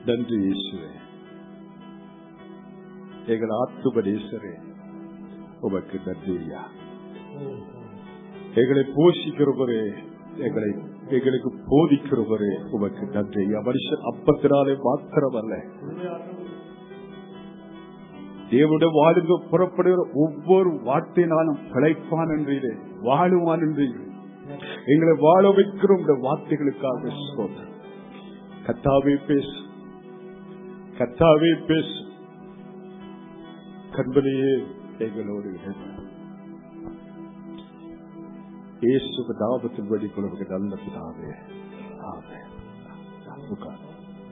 நன்றி ஈஸ்வரே எங்கள் ஆத்துபடீஸ்வரே உமக்கு நன்றி ஐயா எங்களை போஷிக்கிறவரே எங்களை எங்களுக்கு போதிக்கிறவரே உமக்கு நன்றி ஐயா மனுஷன் அப்பத்தினாலே மாத்திரமல்ல தேவனுடைய வாழ்வு புறப்படுகிற ஒவ்வொரு வார்த்தையினாலும் பிழைப்பான் என்றீரே வாழுவான் என்றீரே எங்களை வாழ வைக்கிற உங்க வார்த்தைகளுக்காக சோதனை கத்தாவே பேசு கத்தாவே பேசு கண்பனையே எங்களோடு இணைந்து. இயேசுவின் நாமத்தின் வெளிக்கொள்வது நல்ல பிதாவே ஆமென். உட்கார்.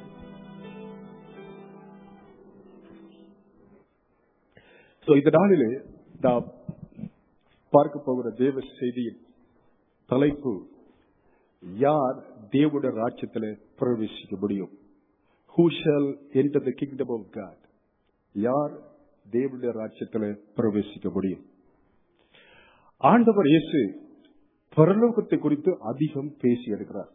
So, இந்த நாளிலே நாம் பார்க்க போகிற தேவ செய்தியின் தலைப்பு யார் தேவனுடைய ராஜ்யத்தில் பிரவேசிக்க முடியும் who shall enter the kingdom of God யார் தேவனுடைய ராஜ்யத்தில் பிரவேசிக்க முடியும் ஆண்டவர் இயேசு பரலோகத்தை குறித்து அதிகம் பேசி இருக்கிறார்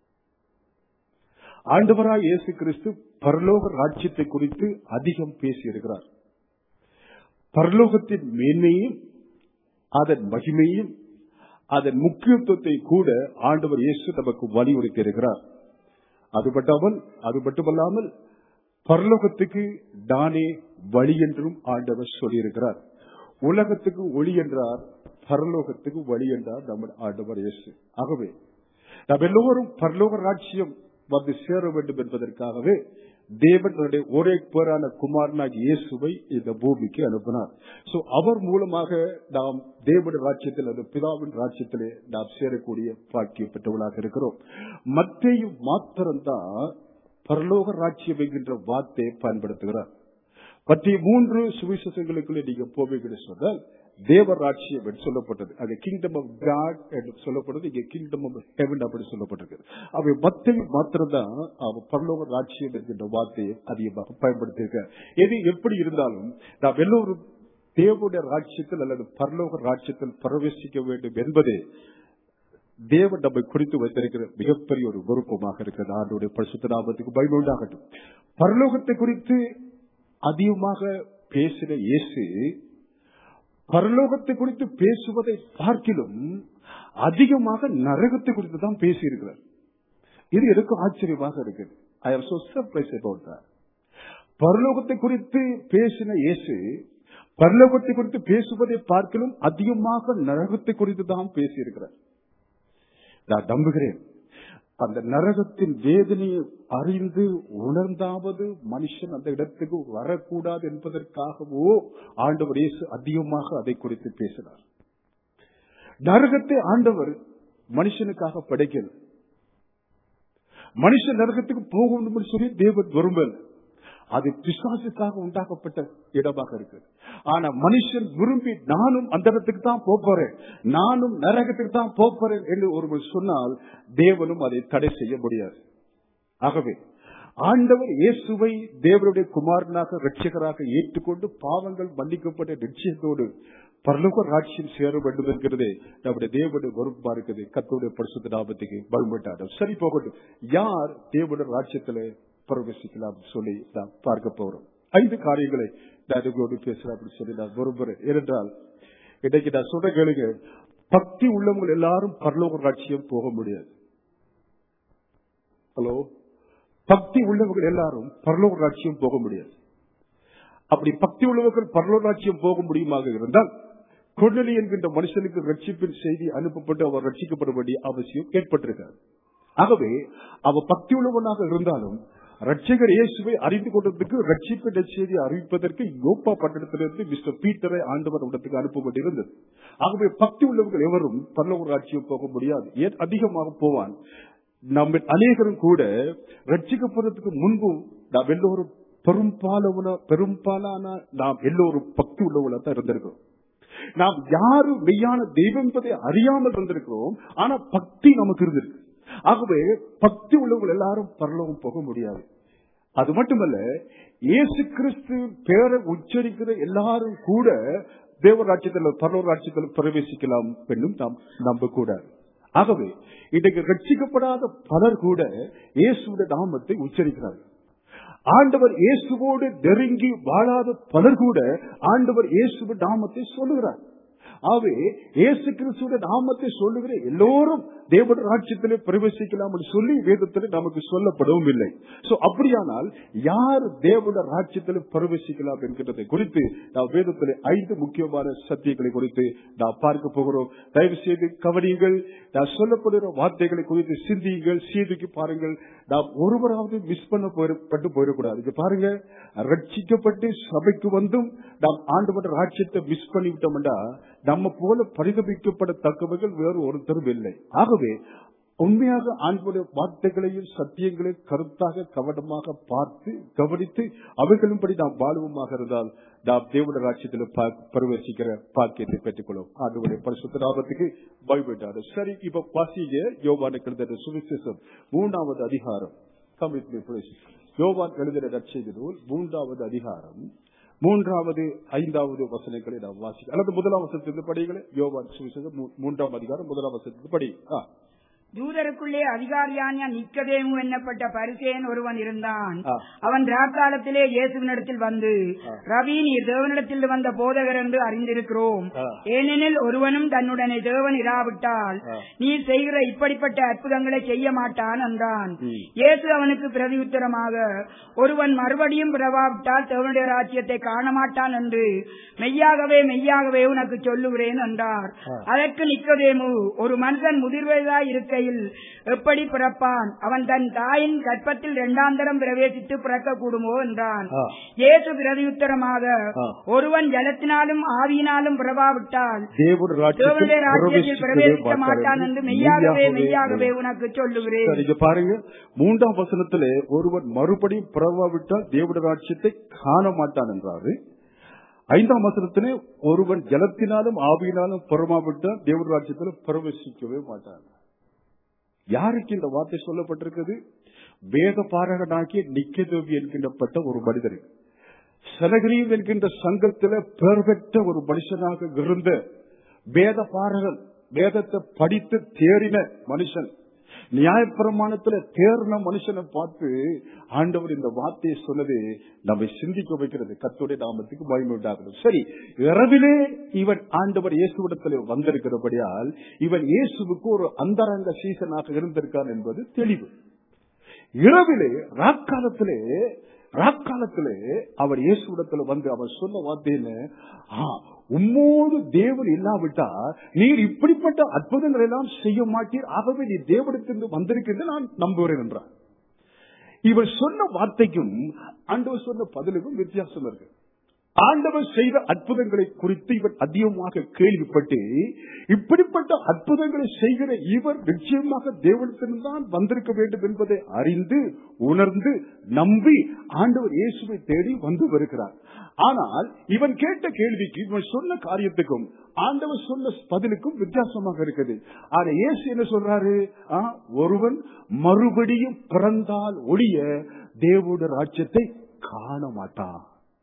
ஆண்டவராய் இயேசு கிறிஸ்து பரலோக ராஜ்யத்தை குறித்து அதிகம் பேசி இருக்கிறார் பரலோகத்தின் மேன்மையும் அதன் மகிமையும் அதன் முக்கியத்துவத்தை கூட ஆண்டவர் இயேசு நமக்கு வலியுறுத்தி இருக்கிறார் அது மட்டுமல் அது மட்டுமல்லாமல் பரலோகத்துக்கு தானே வழி என்றும் ஆண்டவர் சொல்லியிருக்கிறார் உலகத்துக்கு ஒளி என்றார் பரலோகத்துக்கு வழி என்றார் நம்ம ஆண்டவர் இயேசு ஆகவே நாம் எல்லோரும் பரலோக ராட்சியம் வந்து சேர வேண்டும் என்பதற்காகவே தேவன் தன்னுடைய ஒரே பேரான குமாரனாகி இயேசுவை இந்த பூமிக்கு அனுப்பினார் சோ அவர் மூலமாக நாம் தேவனுடைய ராஜ்யத்தில் அந்த பிதாவின் ராஜ்யத்திலே நாம் சேரக்கூடிய பாக்கியம் பெற்றவர்களாக இருக்கிறோம் மத்தையும் மாத்திரம்தான் பரலோக ராஜ்யம் என்கின்ற வார்த்தையை பயன்படுத்துகிறார் மத்திய மூன்று சுவிசேஷங்களுக்குள்ளே நீங்க போவீங்கன்னு சொன்னால் தேவ ராட்சியம் என்று சொல்லப்பட்டது அது கிங்டம் ஆஃப் காட் என்று சொல்லப்பட்டது இங்க கிங்டம் ஆஃப் ஹெவன் அப்படி சொல்லப்பட்டிருக்கு அவை மத்திய மாத்திரம்தான் அவ பரலோக ராட்சியம் என்கின்ற வார்த்தையை அதிகமாக பயன்படுத்தியிருக்க எது எப்படி இருந்தாலும் நாம் எல்லோரும் தேவனுடைய ராட்சியத்தில் அல்லது பரலோக ராட்சியத்தில் பிரவேசிக்க வேண்டும் என்பதே தேவன் நம்மை குறித்து வைத்திருக்கிற மிகப்பெரிய ஒரு விருப்பமாக இருக்கிறது ஆண்டுடைய பரிசுத்த நாமத்துக்கு பயன் உண்டாகட்டும் பரலோகத்தை குறித்து அதிகமாக பேசின இயேசு பரலோகத்தை குறித்து பேசுவதை பார்க்கிலும் அதிகமாக நரகத்தை குறித்து தான் பேசியிருக்கிறார் இது எனக்கு ஆச்சரியமாக இருக்குது ஐ ஆம் சோ சர்ப்ரைஸ் அபவுட் பரலோகத்தை குறித்து பேசின இயேசு பரலோகத்தை குறித்து பேசுவதை பார்க்கிலும் அதிகமாக நரகத்தை குறித்து தான் பேசியிருக்கிறார் நான் நம்புகிறேன் அந்த நரகத்தின் வேதனையை அறிந்து உணர்ந்தாவது மனுஷன் அந்த இடத்துக்கு வரக்கூடாது என்பதற்காகவோ ஆண்டவர் இயேசு அதிகமாக அதை குறித்து பேசினார் நரகத்தை ஆண்டவர் மனுஷனுக்காக படைக்கல மனுஷன் நரகத்துக்கு போகணும் சொல்லி தேவன் விரும்பல அது பிசாசுக்காக உண்டாக்கப்பட்ட இடமாக இருக்கு ஆனா மனுஷன் விரும்பி நானும் அந்த இடத்துக்கு தான் போறேன் நானும் நரகத்துக்கு தான் போறேன் என்று ஒருவர் சொன்னால் தேவனும் அதை தடை செய்ய முடியாது ஆகவே ஆண்டவர் இயேசுவை தேவனுடைய குமாரனாக ரட்சகராக ஏற்றுக்கொண்டு பாவங்கள் மன்னிக்கப்பட்ட நிச்சயத்தோடு பரலோக ராட்சியம் சேர வேண்டும் என்கிறதே நம்முடைய தேவனுடைய விருப்பமா இருக்குது கத்தோடைய பரிசுத்த நாமத்துக்கு பயன்பட்டாடும் சரி போகட்டும் யார் தேவனுடைய ராட்சியத்துல பிரவேசிக்கலாம் சொல்லி நாம் பார்க்க போறோம் ஐந்து காரியங்களை நான் உங்களோடு பேசுறேன் அப்படின்னு சொல்லி நான் விரும்புறேன் ஏனென்றால் இன்னைக்கு நான் சொல்ற கேளுங்க பக்தி உள்ளவங்க எல்லாரும் பரலோக ராட்சியம் போக முடியாது ஹலோ பக்தி உள்ளவர்கள் எல்லாரும் பரலோக ராட்சியம் போக முடியாது அப்படி பக்தி உள்ளவர்கள் பரலோக ராட்சியம் போக முடியுமாக இருந்தால் கொள்ளலி என்கின்ற மனுஷனுக்கு ரட்சிப்பின் செய்தி அனுப்பப்பட்டு அவர் ரட்சிக்கப்பட வேண்டிய அவசியம் ஏற்பட்டிருக்காது ஆகவே அவர் பக்தி உள்ளவனாக இருந்தாலும் ரட்சகர் இயேசுவை அறிந்து கொண்டதுக்கு ரட்சிப்பின் செய்தி அறிவிப்பதற்கு யோப்பா பட்டணத்திலிருந்து மிஸ்டர் பீட்டரை ஆண்டவர் இடத்துக்கு அனுப்பப்பட்டிருந்தது ஆகவே பக்தி உள்ளவர்கள் எவரும் பரலோக ராட்சியம் போக முடியாது ஏன் அதிகமாக போவான் நம்ம அநேகரும் கூட ரட்சிக்கப்படுறதுக்கு முன்பு நாம் எல்லோரும் பெரும்பாலான பெரும்பாலான நாம் எல்லோரும் பக்தி உள்ளவங்களா தான் இருந்திருக்கிறோம் நாம் யாரு மெய்யான தெய்வம் என்பதை அறியாமல் இருந்திருக்கிறோம் ஆனா பக்தி நமக்கு இருந்திருக்கு ஆகவே பக்தி உள்ளவங்க எல்லாரும் பரலோகம் போக முடியாது அது மட்டுமல்ல இயேசு கிறிஸ்து பேரை உச்சரிக்கிற எல்லாரும் கூட தேவராட்சியத்தில் பரலோக ராட்சியத்தில் பிரவேசிக்கலாம் என்றும் நாம் நம்பக்கூடாது ஆகவே இன்றைக்கு ரட்சிக்கப்படாத பலர் கூட இயேசுடைய நாமத்தை உச்சரிக்கிறார்கள் ஆண்டவர் இயேசுவோடு நெருங்கி வாழாத பலர் கூட ஆண்டவர் இயேசுவின் நாமத்தை சொல்லுகிறார் ஆகவே இயேசு கிறிஸ்துவின் நாமத்தை சொல்லுகிற எல்லோரும் தேவட ராட்சியத்திலே பிரவேசிக்கலாம் என்று சொல்லி வேதத்திலே நமக்கு சொல்லப்படவும் இல்லை சோ அப்படியானால் யார் தேவட ராட்சியத்திலே பிரவேசிக்கலாம் என்கிறதை குறித்து நாம் வேதத்திலே ஐந்து முக்கியமான சத்தியங்களை குறித்து நாம் பார்க்க போகிறோம் தயவு செய்து கவனியுங்கள் நான் சொல்லப்படுகிற வார்த்தைகளை குறித்து சிந்தியுங்கள் சீதுக்கு பாருங்கள் நாம் ஒருவராவது மிஸ் பண்ண போயிடப்பட்டு போயிடக்கூடாது இங்க பாருங்க ரட்சிக்கப்பட்டு சபைக்கு வந்தும் நாம் ஆண்டு ராட்சியத்தை மிஸ் பண்ணிவிட்டோம்டா நம்ம போல பரிதபிக்கப்படத்தக்கவர்கள் வேறு ஒருத்தரும் இல்லை ஆகவே உண்மையாக ஆண்களுடைய வார்த்தைகளையும் சத்தியங்களையும் கருத்தாக கவனமாக பார்த்து கவனித்து அவைகளின்படி நாம் வாழ்வுமாக இருந்தால் நாம் தேவன ராட்சியத்தில் பிரவேசிக்கிற பாக்கியத்தை பெற்றுக்கொள்ளும் ஆண்டுடைய பரிசுத்த நாமத்துக்கு பயப்பட்டாரு சரி இப்ப பாசிங்க யோவான கழுத சுவிசேஷம் மூன்றாவது அதிகாரம் கமிட்மெண்ட் யோவான் எழுதின நற்செய்தி நூல் மூன்றாவது அதிகாரம் மூன்றாவது ஐந்தாவது வசனங்களை நாம் வாசிக்க அல்லது முதலாம் வசனத்திலிருந்து படிகளே யோவான் சுவிசேஷம் மூன்றாம் அதிகாரம் முதலாம் வசனத்திலிருந்து படி தூதருக்குள்ளே அதிகாரியான நிக்கதேமு என்னப்பட்ட பரிசேன் ஒருவன் இருந்தான் ஆ. அவன் ராக்காலத்திலே இயேசுவினிடத்தில் வந்து ஆ. ரவி நீர் தேவனிடத்தில் வந்த போதகர் என்று அறிந்திருக்கிறோம் ஆ. ஏனெனில் ஒருவனும் தன்னுடனே தேவன் இராவிட்டால் ஆ. நீர் செய்கிற இப்படிப்பட்ட அற்புதங்களை செய்ய மாட்டான் என்றான் ம். இயேசு அவனுக்கு பிரதியுத்தரமாக ஒருவன் மறுபடியும் பிறவாவிட்டால் தேவனுடைய ராஜ்யத்தை காண மாட்டான் என்று மெய்யாகவே மெய்யாகவே உனக்கு சொல்லுகிறேன் என்றார் ஆ. அதற்கு நிக்கதேமு ஒரு மனுஷன் முதிர்வயதாய் இருக்கையில் எப்படி பிறப்பான் அவன் தன் தாயின் கற்பத்தில் இரண்டாந்தரம் பிரவேசித்து பிறக்க கூடுமோ என்றான் ஆ. இயேசு பிரதியுத்தரமாக ஆ. ஒருவன் ஜலத்தினாலும் ஆவியினாலும் பிறவாவிட்டால் தேவன தேவனுடைய ராஜ்யத்தில் பிரவேசிக்க மாட்டான் மாட்டான் என்று மெய்யாகவே மெய்யாகவே உனக்கு சொல்லுகிறேன் சரி, இங்க பாருங்க மூன்றாம் வசனத்திலே ஒருவன் மறுபடியும் பிறவாவிட்டால் தேவட ராட்சியத்தை காண மாட்டான் என்றாரு ஐந்தாம் வசனத்திலே ஒருவன் ஜலத்தினாலும் ஆவியினாலும் புறமாவிட்டால் தேவட ராட்சியத்தில் பிரவேசிக்கவே மாட்டான் யாருக்கு இந்த வார்த்தை சொல்லப்பட்டிருக்கிறது வேத பாரகனாகிய நிக்கதோவி என்கின்றப்பட்ட ஒரு மனிதர் சனகிரியும் என்கின்ற சங்கத்தில பெயர் பெற்ற ஒரு மனுஷனாக இருந்த வேத பாரகன் வேதத்தை படித்து தேறின மனுஷன் நியாயப்பிரமாணத்துல தேர்ன மனுஷனை பார்த்து ஆண்டவர் இந்த வார்த்தையை சொன்னது நம்மை சிந்திக்க வைக்கிறது கத்தோடைய நாமத்துக்கு பயன் உண்டாகிறது சரி இரவிலே இவன் ஆண்டவர் இயேசுவிடத்தில் வந்திருக்கிறபடியால் இவன் இயேசுவுக்கு ஒரு அந்தரங்க சீசனாக இருந்திருக்கான் என்பது தெளிவு இரவிலே ராக்காலத்திலே ராக்காலத்திலே அவர் இயேசுவிடத்துல வந்து அவர் சொன்ன வார்த்தையில "ஆ, உம்மோடு தேவன் இல்லாவிட்டா நீர் இப்படிப்பட்ட அற்புதங்கள் எல்லாம் செய்ய மாட்டீர் ஆகவே நீ தேவனிடத்திலிருந்து வந்திருக்கிறது நான் நம்புகிறேன் என்றார் இவர் சொன்ன வார்த்தைக்கும் ஆண்டவர் சொன்ன பதிலுக்கும் வித்தியாசம் இருக்கு ஆண்டவர் செய்த அற்புதங்களை குறித்து இவர் அதிகமாக கேள்விப்பட்டு இப்படிப்பட்ட அற்புதங்களை செய்கிற இவர் நிச்சயமாக தேவனத்தில்தான் வந்திருக்க வேண்டும் என்பதை அறிந்து உணர்ந்து நம்பி ஆண்டவர் இயேசுவை தேடி வந்து வருகிறார் ஆனால் இவன் கேட்ட கேள்விக்கு இவன் சொன்ன காரியத்துக்கும் ஆண்டவர் சொன்ன பதிலுக்கும் வித்தியாசமாக இருக்குது ஆனா இயேசு என்ன சொல்றாரு ஆ, ஒருவன் மறுபடியும் பிறந்தால் ஒழிய தேவோட ராஜ்யத்தை காண மாட்டான்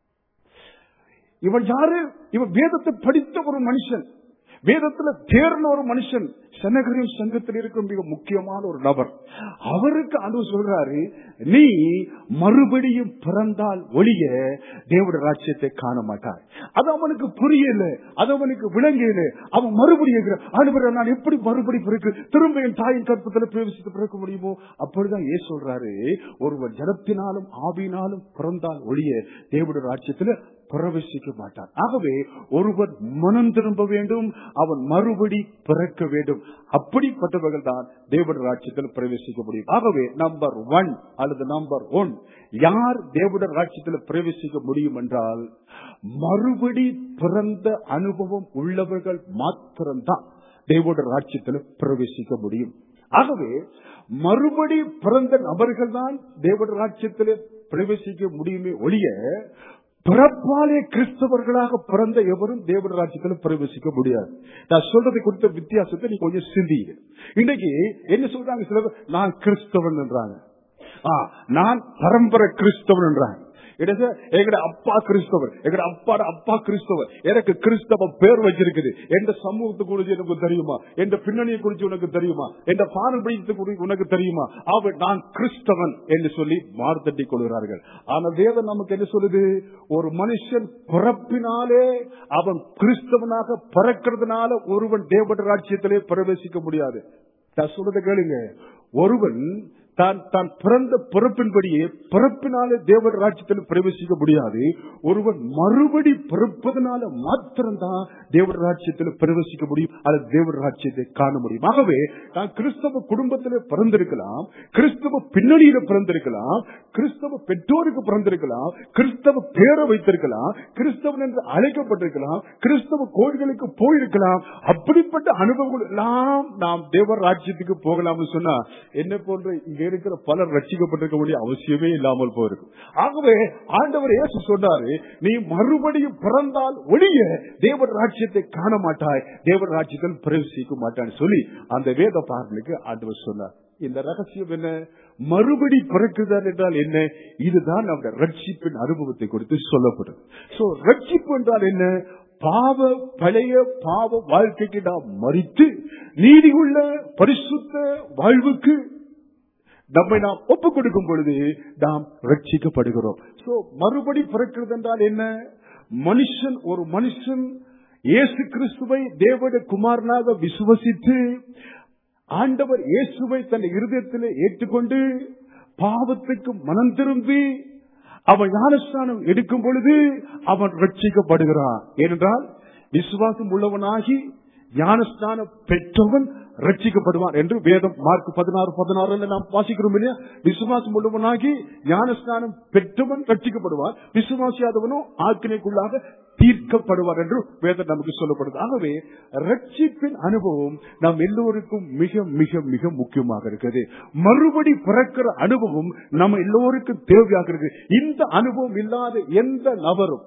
இவன் யாரு இவன் வேதத்தை படித்த ஒரு மனுஷன் வேதத்துல தேர்ந்த ஒரு மனுஷன் செனகரின் சங்கத்தில் இருக்கும் மிக முக்கியமான ஒரு நபர் அவருக்கு அனு சொல்றாரு நீ மறுபடியும் பிறந்தால் ஒழிய தேவட ராஜ்யத்தை காண மாட்டார் அது அவனுக்கு புரியல அது அவனுக்கு விளங்கல அவன் மறுபடியும் ஆண்டு நான் எப்படி மறுபடி பிறகு திரும்ப என் தாயின் கற்பத்தில் பிரவேசித்து பிறக்க முடியுமோ அப்பொழுதுதான் ஏன் சொல்றாரு ஒருவன் ஜலத்தினாலும் ஆவியினாலும் பிறந்தால் ஒழிய தேவட ராஜ்யத்துல பிரவேசிக்க மாட்டான் ஆகவே ஒருவன் மனம் திரும்ப வேண்டும் அவன் மறுபடி பிறக்க வேண்டும் அப்படிப்பட்டவர்கள் தான் தேவட ராட்சியத்தில் பிரவேசிக்க முடியும் ஆகவே நம்பர் ஒன் அல்லது நம்பர் ஒன் யார் தேவட ராட்சியத்தில் பிரவேசிக்க முடியும் என்றால் மறுபடி பிறந்த அனுபவம் உள்ளவர்கள் மாத்திரம்தான் தேவட ராட்சியத்தில் பிரவேசிக்க முடியும் ஆகவே மறுபடி பிறந்த நபர்கள் தான் தேவட ராட்சியத்தில் பிரவேசிக்க முடியுமே ஒழிய பிறப்பாலே கிறிஸ்தவர்களாக பிறந்த எவரும் தேவட ராஜ்யத்தில் பிரவேசிக்க முடியாது நான் சொல்றது குறித்த வித்தியாசத்தை நீ கொஞ்சம் சிந்திங்க இன்னைக்கு என்ன சொல்றாங்க சில பேர் நான் கிறிஸ்தவன் என்றாங்க ஆ, நான் பரம்பரை கிறிஸ்தவன் என்றாங்க இடது எங்கட அப்பா கிறிஸ்தவர் எங்கட அப்பாட அப்பா கிறிஸ்தவர் எனக்கு கிறிஸ்தவ பேர் வச்சிருக்குது எந்த சமூகத்தை குறிச்சு எனக்கு தெரியுமா எந்த பின்னணியை குறிச்சு உனக்கு தெரியுமா எந்த பாரம்பரியத்தை குறித்து உனக்கு தெரியுமா அவர் நான் கிறிஸ்தவன் என்று சொல்லி மார்த்தட்டி கொள்கிறார்கள் ஆனா வேதம் நமக்கு என்ன சொல்லுது ஒரு மனுஷன் பிறப்பினாலே அவன் கிறிஸ்தவனாக பிறக்கிறதுனால ஒருவன் தேவட ராட்சியத்திலே பிரவேசிக்க முடியாது நான் சொல்றதை கேளுங்க ஒருவன் தான் தான் பிறந்த பிறப்பின்படியே பிறப்பினாலே தேவன் ராஜ்யத்தில் பிரவேசிக்க முடியாது ஒருவன் மறுபடி பிறப்பதனால மாத்திரம்தான் தேவன் ராஜ்யத்தில் பிரவேசிக்க முடியும் அல்லது தேவன் ராஜ்யத்தை காண முடியும் ஆகவே நான் கிறிஸ்தவ குடும்பத்திலே பிறந்திருக்கலாம் கிறிஸ்தவ பின்னணியில பிறந்திருக்கலாம் கிறிஸ்தவ பெற்றோருக்கு பிறந்திருக்கலாம் கிறிஸ்தவ பேரை வைத்திருக்கலாம் கிறிஸ்தவன் என்று அழைக்கப்பட்டிருக்கலாம் கிறிஸ்தவ கோயில்களுக்கு போயிருக்கலாம் அப்படிப்பட்ட அனுபவங்கள் எல்லாம் நாம் தேவ ராஜ்யத்துக்கு போகலாம்னு சொன்னா என்ன போன்ற இங்க இருக்கிற பலர் ரட்சிக்கப்பட்டிருக்க வேண்டிய அவசியமே இல்லாமல் போயிருக்கும் ஆகவே ஆண்டவர் இயேசு சொன்னாரு நீ மறுபடியும் பிறந்தால் ஒழிய தேவ ராஜ்யத்தை காண மாட்டாய் தேவ ராஜ்யத்தில் பிரவேசிக்க மாட்டான்னு சொல்லி அந்த வேத பார்வைக்கு ஆண்டவர் சொன்னார் இந்த ரகசியம் என்ன மறுபடி பிறக்குதல் என்றால் என்ன இதுதான் நம்முடைய ரட்சிப்பின் அனுபவத்தை குறித்து சொல்லப்படுது சோ ரட்சிப்பு என்றால் என்ன பாவ பழைய பாவ வாழ்க்கைக்கு நாம் மறித்து நீதியுள்ள பரிசுத்த வாழ்வுக்கு நம்மை நாம் ஒப்பு கொடுக்கும் பொழுது நாம் ரட்சிக்கப்படுகிறோம் சோ மறுபடி பிறக்கிறது என்றால் என்ன மனுஷன் ஒரு மனுஷன் இயேசு கிறிஸ்துவை தேவட குமாரனாக விசுவசித்து ஆண்டவர் இயேசுவை தன் இருதயத்திலே ஏற்றுக்கொண்டு பாவத்துக்கு மனம் திரும்பி அவன் ஞானஸ்தானம் எடுக்கும் பொழுது அவன் ரட்சிக்கப்படுகிறான் ஏனென்றால் விசுவாசம் உள்ளவனாகி ஞானஸ்தானம் பெற்றவன் ரட்சிக்கப்படுவான் என்று வேதம் மார்க் பதினாறு பதினாறுல நாம் வாசிக்கிறோம் இல்லையா விசுவாசம் உள்ளவனாகி ஞானஸ்தானம் பெற்றவன் ரட்சிக்கப்படுவான் விசுவாசியாதவனோ ஆக்கினைக்குள்ளாக தீர்க்கப்படுவார் என்று வேதம் நமக்கு சொல்லப்படுது ஆகவே ரட்சிப்பின் அனுபவம் நாம் எல்லோருக்கும் மிக மிக மிக முக்கியமாக இருக்குது மறுபடி பிறக்கிற அனுபவம் நம்ம எல்லோருக்கும் தேவையாக இருக்கு இந்த அனுபவம் இல்லாத எந்த நபரும்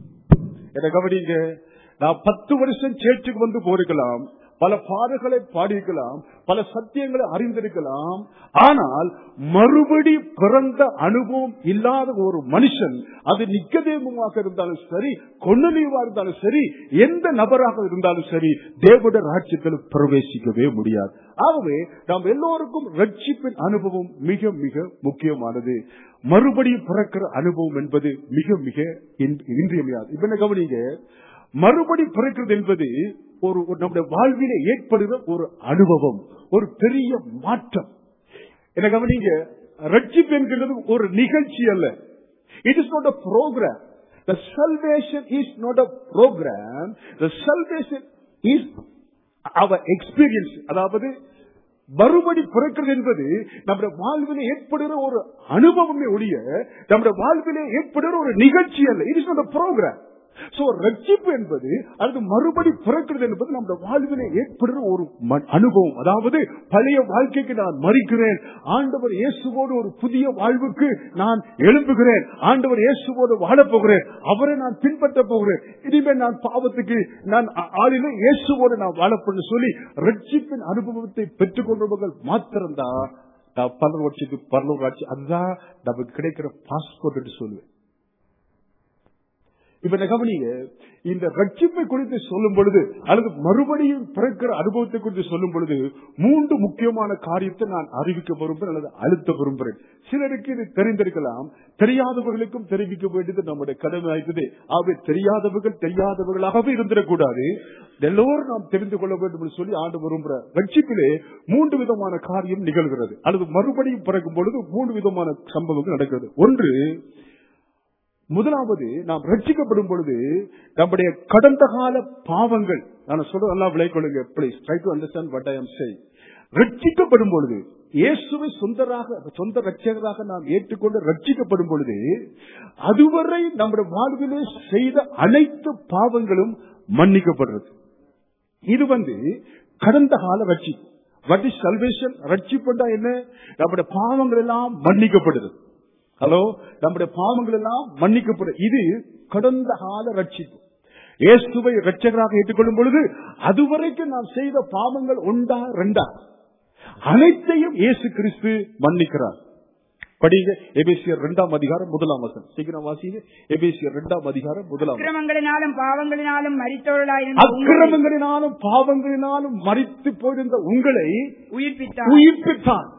என கவனிங்க நான் பத்து வருஷம் சேர்ச்சுக்கு வந்து போயிருக்கலாம் பல பாடல்களை பாடியிருக்கலாம் பல சத்தியங்களை அறிந்திருக்கலாம் ஆனால் மறுபடி பிறந்த அனுபவம் இல்லாத ஒரு மனுஷன் அது நிக்கதேமமாக இருந்தாலும் சரி கொன்னலீவா இருந்தாலும் சரி எந்த நபராக இருந்தாலும் சரி தேவட ராஜ்யத்தில் பிரவேசிக்கவே முடியாது ஆகவே நாம் எல்லோருக்கும் ரட்சிப்பின் அனுபவம் மிக மிக முக்கியமானது மறுபடியும் பிறக்கிற அனுபவம் என்பது மிக மிக இன்றியமையாது இப்ப என்ன கவனிங்க மறுபடி பிறக்கிறது என்பது ஒரு ஒரு நம்முடைய வாழ்விலே ஏற்படுகிற ஒரு அனுபவம் ஒரு பெரிய மாற்றம் என்ன கவனிங்க ரட்சிப்பு என்கிறது ஒரு நிகழ்ச்சி அல்ல it is not a program the salvation is not a program the salvation is our experience அதாவது மறுபடி பிறக்கிறது என்பது நம்முடைய வாழ்விலே ஏற்படுகிற ஒரு அனுபவமே ஒழிய நம்முடைய வாழ்விலே ஏற்படுகிற ஒரு நிகழ்ச்சி அல்ல it is not a program so ரட்சிப்பு என்பது அல்லது மறுபடி பிறக்கிறது என்பது நம்முடைய வாழ்விலே ஏற்படுற ஒரு அனுபவம் அதாவது பழைய வாழ்க்கைக்கு நான் மறிக்கிறேன் ஆண்டவர் இயேசுவோடு ஒரு புதிய வாழ்வுக்கு நான் எழும்புகிறேன் ஆண்டவர் இயேசுவோடு வாழப் போகிறேன் அவரை நான் பின்பற்ற போகிறேன் இனிமேல் நான் பாவத்துக்கு நான் ஆளில இயேசுவோடு நான் வாழப்படும் சொல்லி ரட்சிப்பின் அனுபவத்தை பெற்றுக் கொண்டவர்கள் மாத்திரம்தான் நான் பலர் வருஷத்துக்கு பரலூர் ஆட்சி அதுதான் நமக்கு கிடைக்கிற பாஸ்போர்ட் என்று சொல்லுவேன் இப்ப கவனிங்க இந்த ரட்சிப்பை குறித்து சொல்லும் பொழுது அல்லது மறுபடியும் பிறக்கிற அனுபவத்தை குறித்து சொல்லும் பொழுது மூன்று முக்கியமான காரியத்தை நான் அறிவிக்க விரும்புகிறேன் அல்லது அழுத்த விரும்புகிறேன் சிலருக்கு இது தெரிந்திருக்கலாம் தெரியாதவர்களுக்கும் தெரிவிக்க வேண்டியது நம்முடைய கடமை ஆயிட்டது ஆகவே தெரியாதவர்கள் தெரியாதவர்களாகவே இருந்திடக்கூடாது எல்லோரும் நாம் தெரிந்து கொள்ள வேண்டும் என்று சொல்லி ஆண்டு விரும்புகிற ரட்சிப்பிலே மூன்று விதமான காரியம் நிகழ்கிறது அல்லது மறுபடியும் பிறக்கும் பொழுது மூன்று விதமான சம்பவங்கள் நடக்கிறது ஒன்று முதலாவது நாம் ரட்சிக்கப்படும் பொழுது நம்முடைய கடந்த கால பாவங்கள் நான் சொல்றது நல்லா விளை கொள்ளுங்க please try to understand what I am say ரட்சிக்கப்படும் பொழுது இயேசுவை சொந்தராக சொந்த ரட்சகராக நாம் ஏற்றுக்கொண்டு ரட்சிக்கப்படும் பொழுது அதுவரை நம்முடைய வாழ்விலே செய்த அனைத்து பாவங்களும் மன்னிக்கப்படுறது இது வந்து கடந்த கால ரட்சிப்பு வட் இஸ் சல்வேஷன் ரட்சிப்புண்டா என்ன நம்முடைய பாவங்கள் எல்லாம் மன்னிக்கப்படுது ஹலோ நம்முடைய பாவங்கள் எல்லாம் மன்னிக்கப்படும் இது கடந்த கால ரட்சிப்பு இயேசுவை ரட்சகராக ஏற்றுக்கொள்ளும் பொழுது அதுவரைக்கும் நாம் செய்த பாவங்கள் உண்டா ரெண்டா அனைத்தையும் இயேசு கிறிஸ்து மன்னிக்கிறார் படிங்க எபேசியர் இரண்டாம் அதிகாரம் முதலாம் வசனம் சீக்கிரம் வாசிங்க எபேசியர் இரண்டாம் அதிகாரம் முதலாம் வசனம். அக்கிரமங்களினாலும் பாவங்களினாலும் மறித்தவர்களாயிருந்த உங்களை அக்கிரமங்களினாலும் பாவங்களினாலும் மறித்து போயிருந்த உங்களை உயிர்ப்பித்தார் உயிர்ப்பித்தான்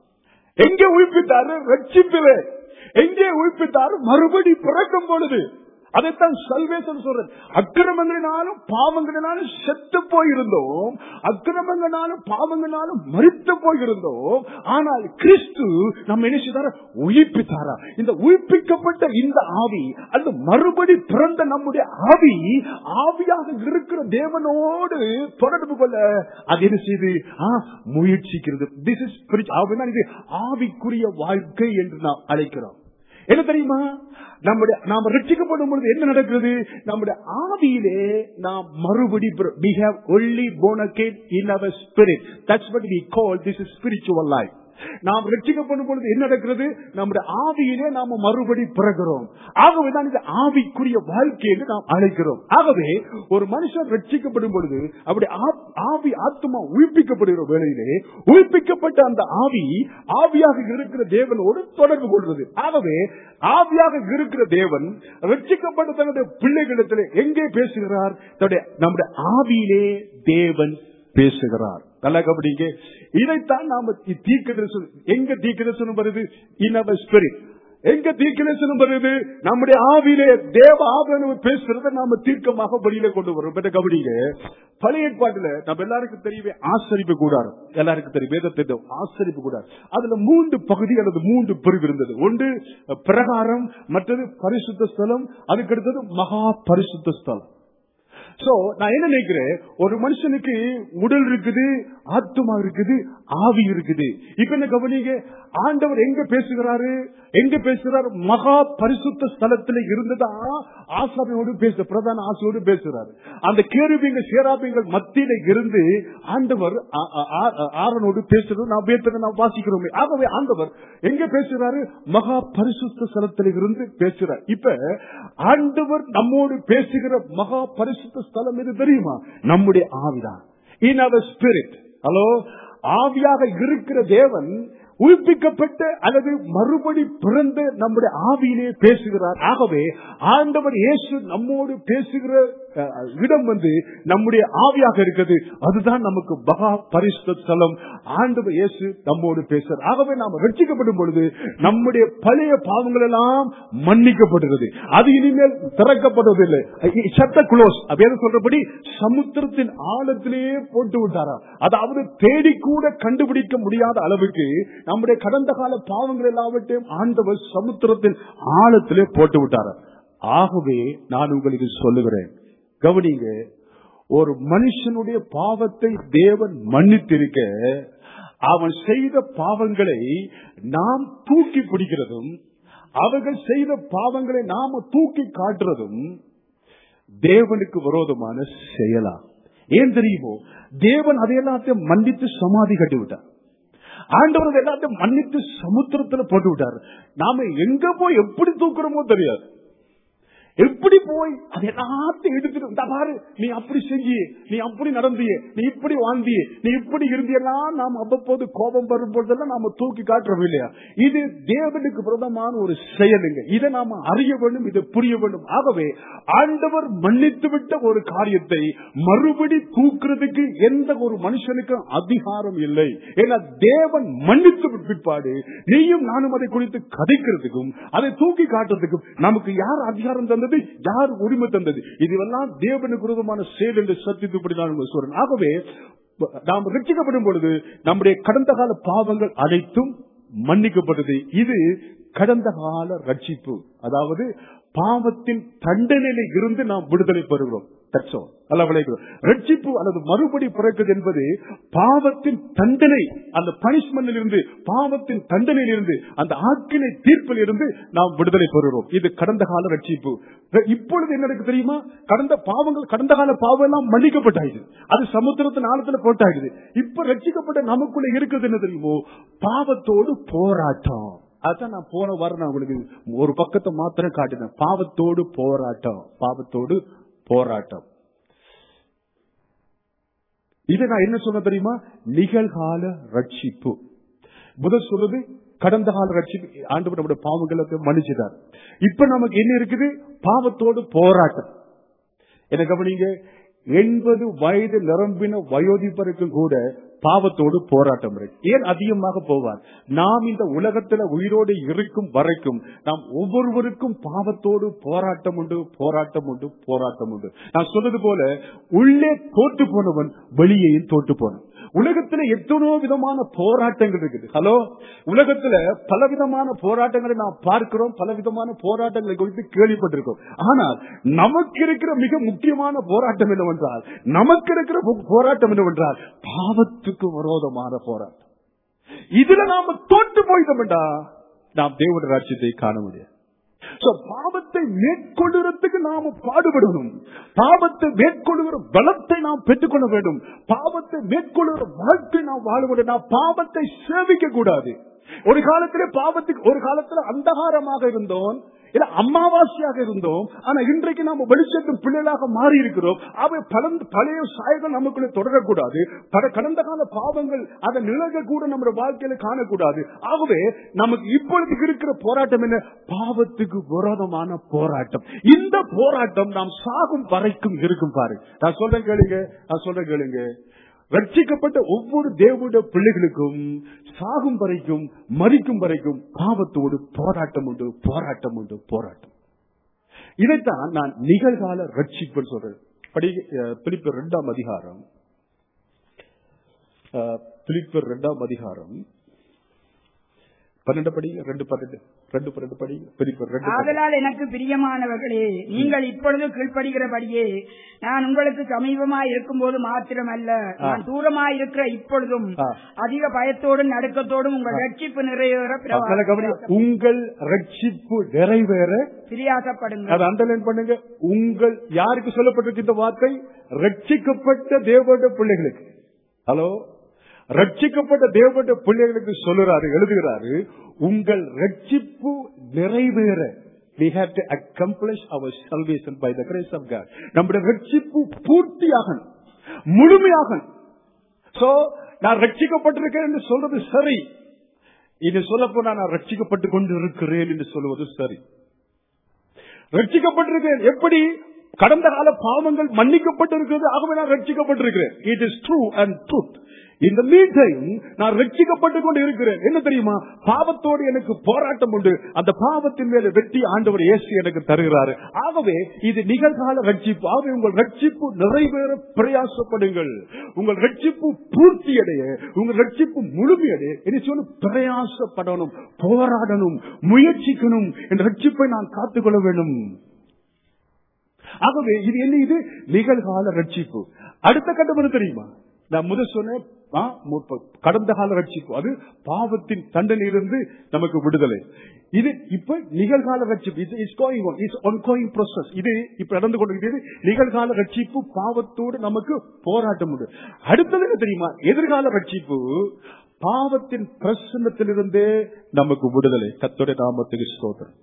எங்கே உயிர்ப்பித்தாரு ரட்சிப்பிலே எங்கே உயிர்ப்பித்தாரு மறுபடி பிறக்கும் பொழுது அதைத்தான் சல்வேசன் சொல்றது அக்கிரமங்களினாலும் பாவங்களினாலும் செத்து போயிருந்தோம் அக்கிரமங்களினாலும் பாவங்களினாலும் மறித்து போயிருந்தோம் ஆனால் கிறிஸ்து நம்ம என்ன செய்தார உயிர்ப்பித்தாரா இந்த உயிர்ப்பிக்கப்பட்ட இந்த ஆவி அந்த மறுபடி பிறந்த நம்முடைய ஆவி ஆவியாக இருக்கிற தேவனோடு தொடர்பு கொள்ள அது என்ன செய்து ஆ, முயற்சிக்கிறது திஸ் இஸ் இது ஆவிக்குரிய வாழ்க்கை என்று நாம் அழைக்கிறோம் என்ன தெரியுமா நம்முடைய நாம ரட்சிக்கப்படும் பொழுது என்ன நடக்கிறது நம்முடைய ஆவியிலே நாம் மறுபடி பிற- we have only born again in our spirit that's what we call this is spiritual life நாம் ரட்சிக்கப்படும் பொழுது என்ன நடக்கிறது நம்முடைய ஆவியிலே நாம மறுபடி பிறகுறோம் ஆகவே தான் இந்த ஆவிக்குரிய வாழ்க்கை என்று நாம் அழைக்கிறோம் ஆகவே ஒரு மனுஷன் ரட்சிக்கப்படும் பொழுது அப்படி ஆ- ஆவி ஆத்மா உயிர்ப்பிக்கப்படுகிற வேளையிலே உயிர்ப்பிக்கப்பட்ட அந்த ஆவி ஆவியாக இருக்கிற தேவனோடு தொடர்பு கொள்வது ஆகவே ஆவியாக இருக்கிற தேவன் ரட்சிக்கப்பட்ட தன்னுடைய பிள்ளைகளிடத்திலே எங்கே பேசுகிறார் தன்னுடைய நம்முடைய ஆவியிலே தேவன் பேசுகிறார் நல்லா கபடிங்க இதைத்தான் நாம தீர்க்க தரிசனம் எங்க தீர்க்க தரிசனம் வருது இன் அவர் ஸ்பிரிட் எங்க தீர்க்க தரிசனம் வருது நம்முடைய ஆவியிலே தேவ ஆவியானவர் பேசுறத நாம தீர்க்கமாக வெளியில கொண்டு வரோம் பெற்ற கபடிங்க பழைய ஏற்பாட்டுல நம்ம எல்லாருக்கும் தெரியுமே ஆசரிப்பு கூடாது எல்லாருக்கும் தெரியும் வேதத்தை ஆசரிப்பு கூடாது அதுல மூன்று பகுதி அல்லது மூன்று பிரிவு இருந்தது ஒன்று பிரகாரம் மற்றது பரிசுத்த ஸ்தலம் அதுக்கு அடுத்தது மகா பரிசுத்த ஸ்தலம் சோ நான் என்ன நினைக்கிறேன் ஒரு மனுஷனுக்கு உடல் இருக்குது ஆத்மா இருக்குது ஆவி இருக்குது இப்ப என்ன கவனிங்க ஆண்டவர் எங்க பேசுகிறாரு எங்க பேசுகிறார் மகா பரிசுத்த ஸ்தலத்துல இருந்ததா ஆசாமியோடு பேச பிரதான ஆசையோடு பேசுறாரு அந்த கேருபிங்க சேராபிங்கள் மத்தியில இருந்து ஆண்டவர் ஆ- ஆ- ஆ- ஆரோனோடு பேசுறது நான் வேத்தனை நான் வாசிக்கிறோமே ஆகவே ஆண்டவர் எங்க பேசுறாரு மகா பரிசுத்த ஸ்தலத்தில் இருந்து பேசுறார் இப்ப ஆண்டவர் நம்மோடு பேசுகிற மகா பரிசுத்த ஸ்தலம் எது தெரியுமா நம்முடைய ஆவிதான் இன் அவர் ஸ்பிரிட் ஹலோ ஆவியாக இருக்கிற தேவன் உயிர்ப்பிக்கப்பட்ட அல்லது மறுபடி பிறந்த நம்முடைய ஆவியிலே பேசுகிறார் ஆகவே ஆண்டவர் இயேசு நம்மோடு பேசுகிற அஹ், இடம் வந்து நம்முடைய ஆவியாக இருக்கிறது அதுதான் நமக்கு மகா பரிசுத்த ஸ்தலம் ஆண்டவர் இயேசு நம்மோடு பேசுறார் ஆகவே நாம் ரட்சிக்கப்படும் பொழுது நம்முடைய பழைய பாவங்கள் எல்லாம் மன்னிக்கப்படுகிறது அது இனிமேல் திறக்கப்படுவதில்லை சத்த குளோஸ் அப்படின்னு சொல்றபடி சமுத்திரத்தின் ஆழத்திலேயே போட்டு விட்டாரா அதாவது தேடி கூட கண்டுபிடிக்க முடியாத அளவுக்கு நம்முடைய கடந்த கால பாவங்கள் எல்லாவற்றையும் ஆண்டவர் சமுத்திரத்தின் ஆழத்திலே போட்டு விட்டாரா ஆகவே நான் உங்களுக்கு சொல்லுகிறேன் கவனிங்க ஒரு மனுஷனுடைய பாவத்தை தேவன் மன்னித்திருக்க அவன் செய்த பாவங்களை நாம் தூக்கி பிடிக்கிறதும் அவர்கள் செய்த பாவங்களை நாம தூக்கி காட்டுறதும் தேவனுக்கு விரோதமான செயலா ஏன் தெரியுமோ தேவன் அதை எல்லாத்தையும் மன்னித்து சமாதி கட்டி விட்டார் ஆண்டவர் அதை எல்லாத்தையும் மன்னித்து சமுத்திரத்துல போட்டு விட்டார் நாம எங்க போய் எப்படி தூக்குறோமோ தெரியாது எப்படி போய் அது எல்லாத்தையும் எடுத்துட்டு இந்த பாரு நீ அப்படி செஞ்சியே நீ அப்படி நடந்தியே நீ இப்படி வாழ்ந்தியே நீ இப்படி இருந்தியெல்லாம் நாம் அவ்வப்போது கோபம் வரும் பொழுதெல்லாம் நாம தூக்கி காட்டுறோம் இல்லையா இது தேவனுக்கு பிரதமான ஒரு செயலுங்க இதை நாம அறிய வேண்டும் இதை புரிய வேண்டும் ஆகவே ஆண்டவர் மன்னித்து விட்ட ஒரு காரியத்தை மறுபடி தூக்குறதுக்கு எந்த ஒரு மனுஷனுக்கும் அதிகாரம் இல்லை ஏன்னா தேவன் மன்னித்து பிற்பாடு நீயும் நானும் அதை குறித்து கதைக்கிறதுக்கும் அதை தூக்கி காட்டுறதுக்கும் நமக்கு யார் அதிகாரம் தந்தது யார் உரிமை தந்தது இதுவெல்லாம் தேவனுக்கு விரோதமான செயல் என்று சத்தியத்துப்படி நான் உங்களுக்கு சொல்றேன் ஆகவே நாம் ரட்சிக்கப்படும் பொழுது நம்முடைய கடந்த கால பாவங்கள் அனைத்தும் மன்னிக்கப்பட்டது இது கடந்த கால ரட்சிப்பு அதாவது பாவத்தின் தண்டனையில இருந்து நாம் விடுதலை பெறுகிறோம் That's all. நல்லா விளைகிறோம் ரட்சிப்பு அல்லது மறுபடி பிறக்குது என்பது பாவத்தின் தண்டனை அந்த பனிஷ்மெண்ட்ல இருந்து பாவத்தின் தண்டனையில் இருந்து அந்த ஆக்கினை தீர்ப்பில் இருந்து நாம் விடுதலை பெறுகிறோம் இது கடந்த கால ரட்சிப்பு இப்பொழுது என்ன நடக்கு தெரியுமா கடந்த பாவங்கள் கடந்த கால பாவம் எல்லாம் மன்னிக்கப்பட்டாயிடுது அது சமுத்திரத்தின் ஆழத்துல போட்டாயிடுது இப்ப ரட்சிக்கப்பட்ட நமக்குள்ள இருக்கிறது என்ன தெரியுமோ பாவத்தோடு போராட்டம் அதான் நான் போன வாரம் நான் உங்களுக்கு ஒரு பக்கத்தை மாத்திரம் காட்டினேன் பாவத்தோடு போராட்டம் பாவத்தோடு போராட்டம் இதை நான் என்ன சொன்ன தெரியுமா நிகழ்கால ரட்சிப்பு முதல் சொல்றது கடந்த கால ரட்சிப்பு ஆண்டு நம்முடைய பாவங்களை மன்னிச்சிட்டார் இப்ப நமக்கு என்ன இருக்குது பாவத்தோடு போராட்டம் என்ன கவனிங்க எண்பது வயது நிரம்பின வயோதிபருக்கும் கூட பாவத்தோடு போராட்டம் இருக்கு ஏன் அதிகமாக போவார் நாம் இந்த உலகத்துல உயிரோடு இருக்கும் வரைக்கும் நாம் ஒவ்வொருவருக்கும் பாவத்தோடு போராட்டம் உண்டு போராட்டம் உண்டு போராட்டம் உண்டு நான் சொன்னது போல உள்ளே தோற்று போனவன் வெளியேயும் தோற்று போனவன் உலகத்துல எத்தனையோ விதமான போராட்டங்கள் இருக்குது ஹலோ உலகத்துல பலவிதமான போராட்டங்களை நாம் பார்க்கிறோம் பலவிதமான போராட்டங்களை குறித்து கேள்விப்பட்டிருக்கோம் ஆனால் நமக்கு இருக்கிற மிக முக்கியமான போராட்டம் என்னவென்றால் நமக்கு இருக்கிற மு- போராட்டம் என்னவென்றால் பாவத்துக்கு விரோதமான போராட்டம் இதுல நாம தோற்று போயிட்டோம்டா நாம் தேவனுடைய ராஜ்யத்தை காண முடியாது So, பாவத்தை மேற்கொள்ளுறதுக்கு நாம பாடுபடணும் பாவத்தை மேற்கொள்ளுகிற பலத்தை நாம் பெற்றுக்கொள்ள வேண்டும் பாவத்தை மேற்கொள்ளுகிற வாழ்க்கை நாம் வாழ வேண்டும் நாம் பாவத்தை சேவிக்க கூடாது ஒரு காலத்திலே பாவத்துக்கு ஒரு காலத்துல அந்தகாரமாக இருந்தோம் இல்ல அமாவாசையாக இருந்தோம் ஆனா இன்றைக்கு நாம வெளிச்சத்தின் பிள்ளைகளாக மாறி இருக்கிறோம் அவை பலந்த பழைய சாயங்கள் நமக்குள்ள தொடரக்கூடாது பல கடந்த கால பாவங்கள் அதை நிழக கூட நம்முடைய வாழ்க்கையில காணக்கூடாது ஆகவே நமக்கு இப்பொழுது இருக்கிற போராட்டம் என்ன பாவத்துக்கு விரோதமான போராட்டம் இந்த போராட்டம் நாம் சாகும் வரைக்கும் இருக்கும் பாரு நான் சொல்றேன் கேளுங்க நான் சொல்றேன் கேளுங்க ரட்சிக்கப்பட்ட ஒவ்வொரு தேவனுடைய பிள்ளைகளுக்கும் சாகும் வரைக்கும் மறிக்கும் வரைக்கும் பாவத்தோடு போராட்டம் உண்டு போராட்டம் உண்டு போராட்டம் இதைத்தான் நான் நிகழ்கால ரட்சிப்புன்னு சொல்றேன் படி அஹ், பிலிப்பியர் இரண்டாம் அதிகாரம் அஹ், பிலிப்பியர் இரண்டாம் அதிகாரம் பன்னெண்டு படி ரெண்டு பன்னெண்டு ரெண்டு பன்னெண்டு படி பிலிப்பியர் ரெண்டு பன்னெண்டு. ஆதலால் எனக்கு பிரியமானவர்களே நீங்கள் இப்பொழுது கீழ்ப்படுகிறபடியே நான் உங்களுக்கு சமீபமாய் இருக்கும்போது மாத்திரமல்ல நான் தூரமாய் இருக்கிற இப்பொழுதும் ஆ. அதிக பயத்தோடும் நடுக்கத்தோடும் உங்கள் ரட்சிப்பு நிறைவேற நல்ல கவனி. உங்கள் ரட்சிப்பு நிறைவேற பிரியாசப்படுங்கள் அதை அண்டர்லைன் பண்ணுங்க உங்கள் யாருக்கு சொல்லப்பட்டிருக்கு இந்த வார்த்தை ரட்சிக்கப்பட்ட தேவனுடைய பிள்ளைகளுக்கு ஹலோ ரட்சிக்கப்பட்ட தேவனுடைய பிள்ளைகளுக்கு சொல்லுறாரு எழுதுகிறாரு உங்கள் ரட்சிப்பு நிறைவேற we have to accomplish our salvation by the grace of God நம்முடைய ரட்சிப்பு பூர்த்தியாகணும் முழுமையாகணும் சோ நான் ரட்சிக்கப்பட்டிருக்கேன் என்று சொல்றது சரி இது சொல்ல போனா நான் ரட்சிக்கப்பட்டுக் கொண்டு இருக்கிறேன் என்று சொல்லுவது சரி ரட்சிக்கப்பட்டிருக்கிறேன் எப்படி கடந்த கால பாவங்கள் மன்னிக்கப்பட்டிருக்கிறது ஆகவே நான் ரட்சிக்கப்பட்டிருக்கிறேன் it is true and truth இந்த மீட்டையும் நான் ரட்சிக்கப்பட்டுக் கொண்டு இருக்கிறேன் என்ன தெரியுமா பாவத்தோடு எனக்கு போராட்டம் உண்டு அந்த பாவத்தின் மேல வெற்றி ஆண்டவர் இயேசு எனக்கு தருகிறாரு ஆகவே இது நிகழ்கால ரட்சிப்பு ஆகவே உங்கள் ரட்சிப்பு நிறைவேற பிரயாசப்படுங்கள் உங்கள் ரட்சிப்பு பூர்த்தியடைய உங்கள் ரட்சிப்பு முழுமையடைய என்ன சொல்லு பிரயாசப்படணும் போராடணும் முயற்சிக்கணும் இந்த ரட்சிப்பை நான் காத்துக்கொள்ள வேண்டும் ஆகவே இது என்ன இது நிகழ்கால ரட்சிப்பு அடுத்த கட்டம் என்ன தெரியுமா நான் முதல் சொன்னேன் ஆ, முப்ப- கடந்த கால ரட்சிப்பு அது பாவத்தின் தண்டனையிலிருந்து நமக்கு விடுதலை இது இப்ப நிகழ்கால ரட்சிப்பு இது is going on is ongoing process இது இப்ப நடந்து கொண்டிருக்கிறது நிகழ்கால ரட்சிப்பு பாவத்தோடு நமக்கு போராட்டம் உண்டு அடுத்தது என்ன தெரியுமா எதிர்கால ரட்சிப்பு பாவத்தின் பிரசன்னத்திலிருந்தே நமக்கு விடுதலை கத்தோட நாமத்துக்கு ஸ்தோத்திரம்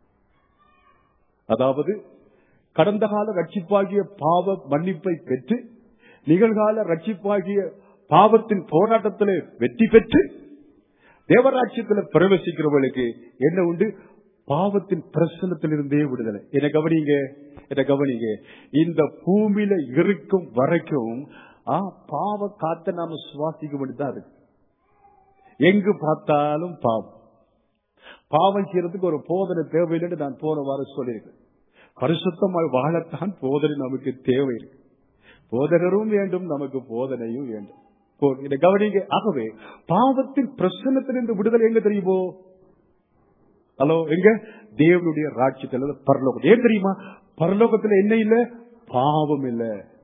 அதாவது கடந்த கால ரட்சிப்பாகிய பாவ மன்னிப்பை பெற்று நிகழ்கால ரட்சிப்பாகிய பாவத்தின் போராட்டத்திலே வெற்றி பெற்று தேவராட்சியத்தில் பிரவேசிக்கிறவர்களுக்கு என்ன உண்டு பாவத்தின் பிரசனத்திலிருந்தே விடுதலை என்ன கவனிங்க என்ன கவனிங்க இந்த பூமியில இருக்கும் வரைக்கும் ஆ, பாவ காத்த நாம சுவாசிக்க வேண்டியதா இருக்கு எங்கு பார்த்தாலும் பாவம் பாவம் செய்யறதுக்கு ஒரு போதனை தேவையில்லைன்னு நான் போன வாரம் சொல்லியிருக்கேன் பரிசுத்தமாய் வாழத்தான் போதனை நமக்கு தேவை இருக்கு போதகரும் வேண்டும் நமக்கு போதனையும் வேண்டும் போ- இதை கவனிங்க ஆகவே பாவத்தின் பிரசன்னத்திலிருந்து விடுதலை எங்க தெரியுமோ ஹலோ எங்க தேவனுடைய ராட்சியத்தில் பரலோகம் ஏன் தெரியுமா பரலோகத்துல என்ன இல்ல பாவம் இல்ல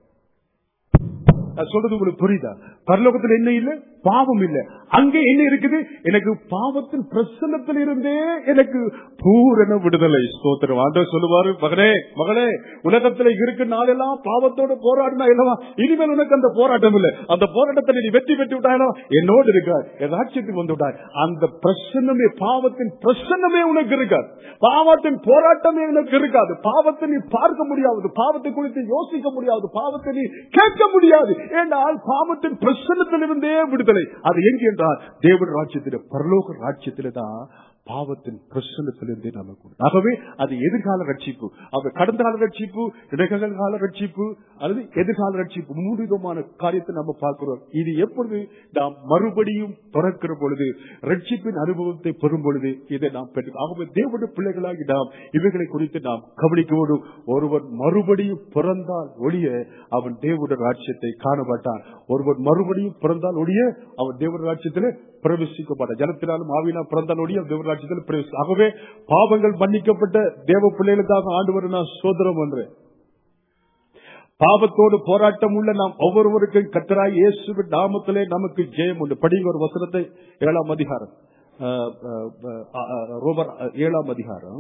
நான் சொல்றது உங்களுக்கு புரியுதா பரலோகத்துல என்ன இல்ல பாவம் இல்ல அங்கே என்ன இருக்குது எனக்கு பாவத்தின் பிரசன்னத்தில் இருந்தே எனக்கு பூரண விடுதலை ஸ்தோத்திரம் ஆண்டவர் சொல்லுவாரு மகனே மகளே உலகத்துல இருக்கு நாளெல்லாம் பாவத்தோடு போராடினா இல்லவா இனிமேல் உனக்கு அந்த போராட்டம் இல்லை அந்த போராட்டத்தை நீ வெற்றி பெற்று விட்டாயோ என்னோடு இருக்கார் என் ராட்சியத்துக்கு வந்து விட்டார் அந்த பிரசன்னமே பாவத்தின் பிரசன்னமே உனக்கு இருக்காது பாவத்தின் போராட்டமே உனக்கு இருக்காது பாவத்தை நீ பார்க்க முடியாது பாவத்தை குறித்து யோசிக்க முடியாது பாவத்தை நீ கேட்க முடியாது என்றால் பாவத்தின் பிரசன்னத்திலிருந்தே விடுதலை அது எங்கே என்றால் தேவன் ராஜ்யத்தில பரலோக ராஜ்யத்தில தான் பாவத்தின் பிரசனத்திலிருந்தே நமக்கு உண்டு. ஆகவே அது எதிர்கால ரட்சிப்பு அது கடந்த கால ரட்சிப்பு இடைக்கால ரட்சிப்பு அல்லது எதிர்கால ரட்சிப்பு மூன்று விதமான காரியத்தை நம்ம பார்க்கிறோம் இது எப்பொழுது நாம் மறுபடியும் பிறக்கிற பொழுது ரட்சிப்பின் அனுபவத்தை பெறும் பொழுது இதை நாம் பெற்று ஆகவே தேவனுடைய பிள்ளைகளாகி நாம் இவைகளை குறித்து நாம் கவனிக்கோடும் ஒருவன் மறுபடியும் பிறந்தால் ஒழிய அவன் தேவனுடைய ராட்சியத்தை காண மாட்டான் ஒருவன் மறுபடியும் பிறந்தால் ஒழிய அவன் தேவனுடைய ராட்சியத்திலே பிரவேசிக்க மாட்டான் ஜலத்தினாலும் ஆவினா பிறந்தால் ஒழிய அவன் தேவனுடைய ராட்சியத்தில் பிரவேசி ஆகவே பாவங்கள் மன்னிக்கப்பட்ட தேவ பிள்ளைகளுக்காக ஆண்டு நான் சோதரம் பண்றேன் பாவத்தோடு போராட்டம் உள்ள நாம் ஒவ்வொருவருக்கும் கத்தராய் இயேசுவின் நாமத்திலே நமக்கு ஜெயம் உண்டு படிங்க ஒரு வசனத்தை ஏழாம் அதிகாரம் அஹ், அஹ், அஹ், அஹ், ரோமர் அஹ், ஏழாம் அதிகாரம்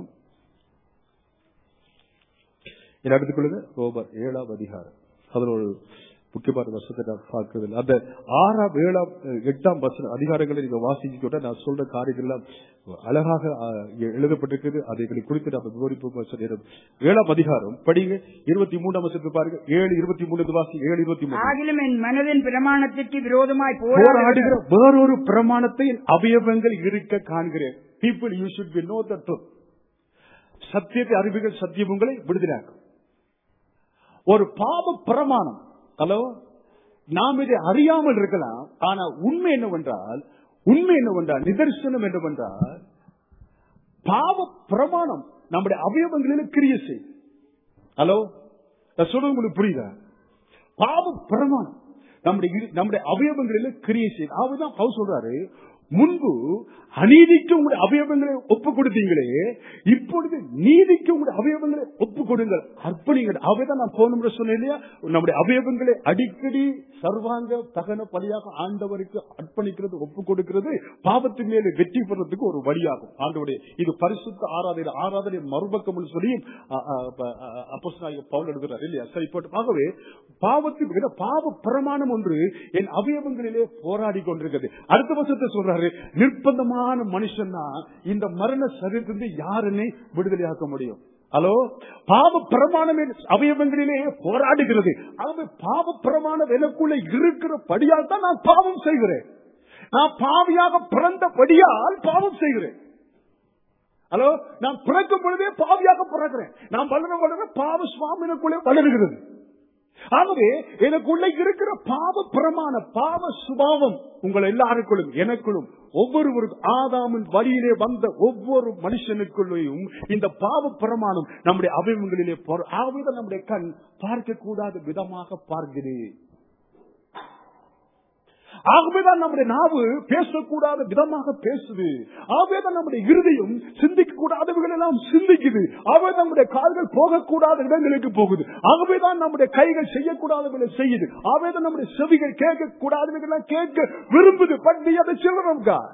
இதை எடுத்துக்கொள்ளுங்க ரோமர் ஏழாம் அதிகாரம் அதில் ஒரு முக்கியமான வருஷத்தை நான் பார்க்கவில்லை அந்த ஆறாம் ஏழாம் அஹ், எட்டாம் வசன அதிகாரங்களை நீங்க வாசிச்சுக்கிட்ட நான் சொல்ற காரியங்கள் எல்லாம் அழகாக அஹ், இங்கே எழுதப்பட்டிருக்குது அதை குறித்து நம்ம விவரிப்பு நேரம் ஏழாம் அதிகாரம் படிங்க இருபத்தி மூணாம் வருஷத்தை பாருங்க ஏழு இருபத்தி மூணு வாசி ஏழு இருபத்தி மூணு ஆகிலும் என் மனதின் பிரமாணத்திற்கு விரோதமாய் போராடுகிற போராடுகிற வேறொரு பிரமாணத்தை என் அவயவங்கள் இருக்க காண்கிறேன் people you should be know the truth சத்தியத்தை அறிவுகள் சத்தியம் உங்களை விடுதலாக்கும் ஒரு பாவ பிரமாணம் ஹலோ நாம் இதை அறியாமல் இருக்கலாம் ஆனா உண்மை என்னவென்றால் உண்மை என்னவென்றால் நிதர்சனம் என்னவென்றால் பாவ பிரமாணம் நம்முடைய அவயவங்களில் கிரிய செய்யும் ஹலோ நான் சொல்றது உங்களுக்கு புரியுதா பாவ பிரமாணம் நம்முடைய இரு- நம்முடைய அவயவங்களில் கிரியை செய்யும் அவர்தான் பவுல் சொல்றாரு முன்பு அநீதிக்கு உங்களுடைய அவயவங்களை ஒப்பு கொடுத்தீங்களே இப்பொழுது நீதிக்கு உங்களுடைய அவயவங்களை ஒப்பு கொடுங்கள் அர்ப்பணிங்கள் அவைதான் நான் போன முறை சொன்னேன் இல்லையா நம்முடைய அவயவங்களை அடிக்கடி சர்வாங்க தகன பலியாக ஆண்டவருக்கு அர்ப்பணிக்கிறது ஒப்பு கொடுக்கிறது பாவத்தின் மேலே வெற்றி பெறதுக்கு ஒரு வழியாகும் ஆண்டவருடைய இது பரிசுத்த ஆராதனை ஆராதனை மறுபக்கம் சொல்லி அப்போஸ்தலனாகிய பவுல் எழுதுறார் இல்லையா சரி போட்டு ஆகவே பாவத்துக்கு விட பாவ பிரமாணம் ஒன்று என் அவயவங்களிலே போராடி கொண்டிருக்கிறது அடுத்த வருஷத்தை சொல்றாரு நிர்பந்தமான மனுஷன் இந்த மரண சரீரத்திலிருந்து யாருன்னு விடுதலையாக்க முடியும் ஹலோ பாவ பிரமாணம் என் அவயவங்களிலே போராடுகிறது ஆகவே பாவ பிரமாணம் எனக்குள்ள இருக்கிற படியால் தான் நான் பாவம் செய்கிறேன் நான் பாவியாக பிறந்தபடியால் பாவம் செய்கிறேன் ஹலோ நான் பிறக்கும் பொழுதே பாவியாக பிறக்கிறேன் நான் வளர வளர பாவ சுவாமினுக்குள்ளே வளருகிறது ஆகவே எனக்குள்ள இருக்கிற பாவ பிரமாண பாவ சுபாவம் உங்கள் எல்லாருக்குள்ளும் எனக்குள்ளும் ஒவ்வொருவருக்கும் ஆதாமின் வழியிலே வந்த ஒவ்வொரு மனுஷனுக்குள்ளேயும் இந்த பாவ பிரமாணம் நம்முடைய அவயவங்களிலே போற- ஆகவேதான் நம்முடைய கண் பார்க்க கூடாத விதமாக பார்க்குது ஆகவேதான் நம்முடைய நாவு பேசக்கூடாத விதமாக பேசுது ஆகவேதான் நம்முடைய இருதயம் சிந்திக்க கூடாதவைகள் எல்லாம் சிந்திக்குது ஆகவே நம்முடைய கால்கள் போகக்கூடாத இடங்களுக்கு போகுது ஆகவேதான் நம்முடைய கைகள் செய்யக்கூடாதவர்களை செய்யுது ஆகவேதான் நம்முடைய செவிகள் கேட்க கூடாதவைகள் எல்லாம் கேட்க விரும்புது but we are the children of God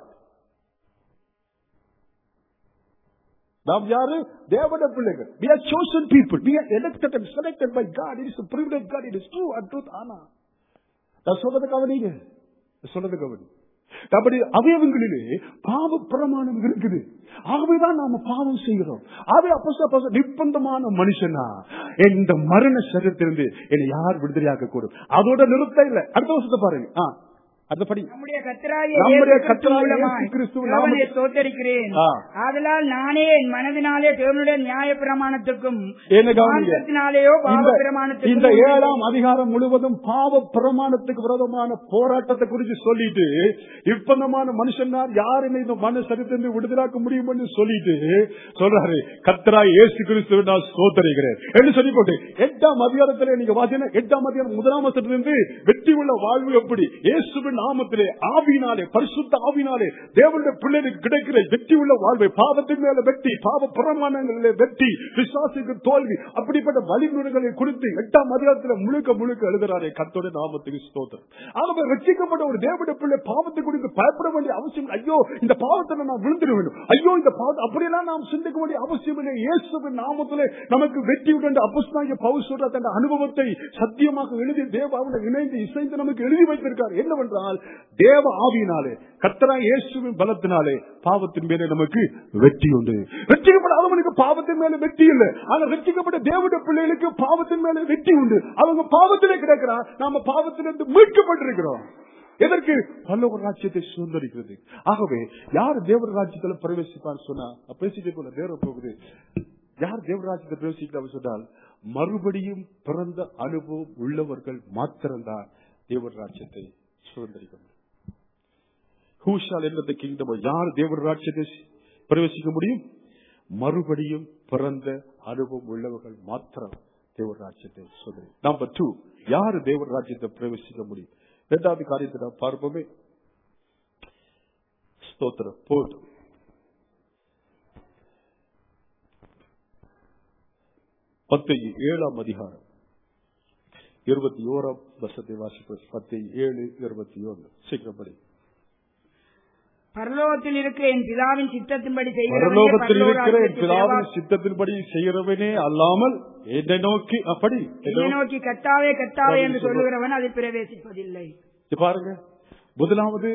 நாம் யாரு தேவன பிள்ளைகள் we are chosen people we are elected and selected by God it is a privilege God it is true and truth ஆனா நான் சொல்றது கவனிங்க நான் சொல்றது கவனி அப்படி அவயவங்களிலே பாவ பிரமாணம் இருக்குது ஆகவேதான் நாம பாவம் செய்கிறோம் ஆகவே அப்போ நிர்பந்தமான மனுஷனா இந்த மரண சரத்திலிருந்து என்னை யார் விடுதலையாக்க கூடும் அதோட நிறுத்த இல்லை அடுத்த வருஷத்தை பாருங்க ஆ, அடுத்த படி நம்முடைய கர்த்தராகிய நம்முடைய இயேசு கிறிஸ்து கர்த்தராகிய மூலமாய் இயேசு கிறிஸ்து தேவனை நாமத்தில் ஸ்தோத்தரிக்கிறேன் ஆ. ஆதலால் நானே என் மனதினாலே தேவனுடைய நியாய பிரமாணத்துக்கும் என்ன கவனிங்க மாம்சத்தினாலேயோ பாவ இந்த- இந்த பிரமாணத்துக்கும் ஏழாம் அதிகாரம் முழுவதும் பாவ பிரமாணத்துக்கு விரோதமான போராட்டத்தை குறித்து சொல்லிட்டு இப்பந்தமான மனுஷனார் யாருன்னு இந்த மன சரித்திருந்து விடுதலாக்க முடியும்னு சொல்லிட்டு சொல்றாரு கத்தரா இயேசு கிறிஸ்துவை நான் சோதரிக்கிறேன் என்று சொல்லி போட்டு எட்டாம் அதிகாரத்துல நீங்க பாத்தீங்கன்னா எட்டாம் அதிகாரம் முதலாம் வருஷத்திலிருந்து வெற்றி உள்ள வாழ்வு எப்படி இயேசுவின் நாமத்திலே ஆவினாலே பரிசுத்த ஆவினாலே தேவனுடைய பிள்ளைகளுக்கு கிடைக்கிற வெற்றி உள்ள வாழ்வை பாவத்தின் மேல வெற்றி பாவ பிரமாணங்களிலே வெற்றி விசுவாசிக்கு தோல்வி அப்படிப்பட்ட வழிமுறைகளை குறித்து எட்டாம் அதிகாரத்தில் முழுக்க முழுக்க எழுதுறாரே கத்தோட நாமத்துக்கு ஸ்தோத்திரம் ஆகவே ரட்சிக்கப்பட்ட ஒரு தேவனுடைய பிள்ளை பாவத்தை குறித்து பயப்பட வேண்டிய அவசியம் இல்லை. ஐயோ இந்த பாவத்தில் நான் விழுந்துட வேண்டும் ஐயோ இந்த பாவத்தை அப்படியெல்லாம் நாம் சிந்திக்க வேண்டிய அவசியம் இல்லை இயேசுவின் நாமத்திலே நமக்கு வெற்றி உண்டு அப்போஸ்தலனாகிய பவுல் சொல்ற தன் அனுபவத்தை சத்தியமாக எழுதி தேவாவுடன் இணைந்து இசைந்து நமக்கு எழுதி வைத்திருக்கார் என்னவென்றால் தேவ ஆவியினாலே கத்தரா இயேசுவின் பலத்தினாலே பாவத்தின் மேலே நமக்கு வெற்றி உண்டு ரட்சிக்கப்படாதவனுக்கு பாவத்தின் மேல வெற்றி இல்லை ஆனா ரட்சிக்கப்பட்ட தேவனுடைய பிள்ளைகளுக்கு பாவத்தின் மேல வெற்றி உண்டு அவங்க பாவத்திலே கிடக்கிறான் நாம பாவத்திலிருந்து மீட்கப்பட்டிருக்கிறோம் எதற்கு பல்லவர் ராஜ்யத்தை சுதந்திரிக்கிறது ஆகவே யார் தேவர ராஜ்யத்தில் பிரவேசிப்பார் சொன்னா பேசிட்டு போல நேரம் போகுது யார் தேவராஜ்யத்தை பிரவேசிக்கிறார் சொன்னால் மறுபடியும் பிறந்த அனுபவம் உள்ளவர்கள் மாத்திரம்தான் தேவர் ராஜ்யத்தை சுதந்திரிக்க முடியும் Who shall enter the kingdom of- யார் தேவர் ராஜ்யத்தை பிரவேசிக்க முடியும் மறுபடியும் பிறந்த அனுபவம் உள்ளவர்கள் மாத்திரம் தேவர் ராஜ்யத்தை சுதந்திரி நம்பர் டூ யார் தேவர் ராஜ்யத்தை பிரவேசிக்க முடியும் இரண்டாவது காரியத்தை நாம் பார்ப்போமே ஸ்தோத்திரம் போதும் பத்து ஏழாம் அதிகாரம் இருபத்தி ஓராம் வருஷத்தை வாசிப்பது பத்து ஏழு இருபத்தி ஒன்று சீக்கிரப்படி பரலோகத்தில் இருக்கிற என் பிதாவின் சித்தத்தின்படி செய்கிறவனே பரலோகத்தில் இருக்கிற என் பரலோகராஜ்யத்தில் பிதாவின் பிரவேசி- சித்தத்தின்படி செய்கிறவனே அல்லாமல் என்னை நோக்கி அப்படி என்னை நோக்கி கத்தாவே கத்தாவே என்று சொல்லுகிறவன் அதில் பிரவேசிப்பதில்லை இது பாருங்க முதலாவது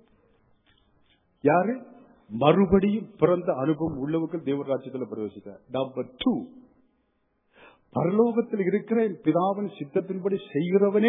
யாரு மறுபடியும் பிறந்த அனுபவம் உள்ளவர்கள் தேவராட்சியத்தில் பிரவேசிக்கிறார் நம்பர் டூ பரலோகத்தில் இருக்கிற என் பிதாவின் சித்தத்தின்படி செய்கிறவனே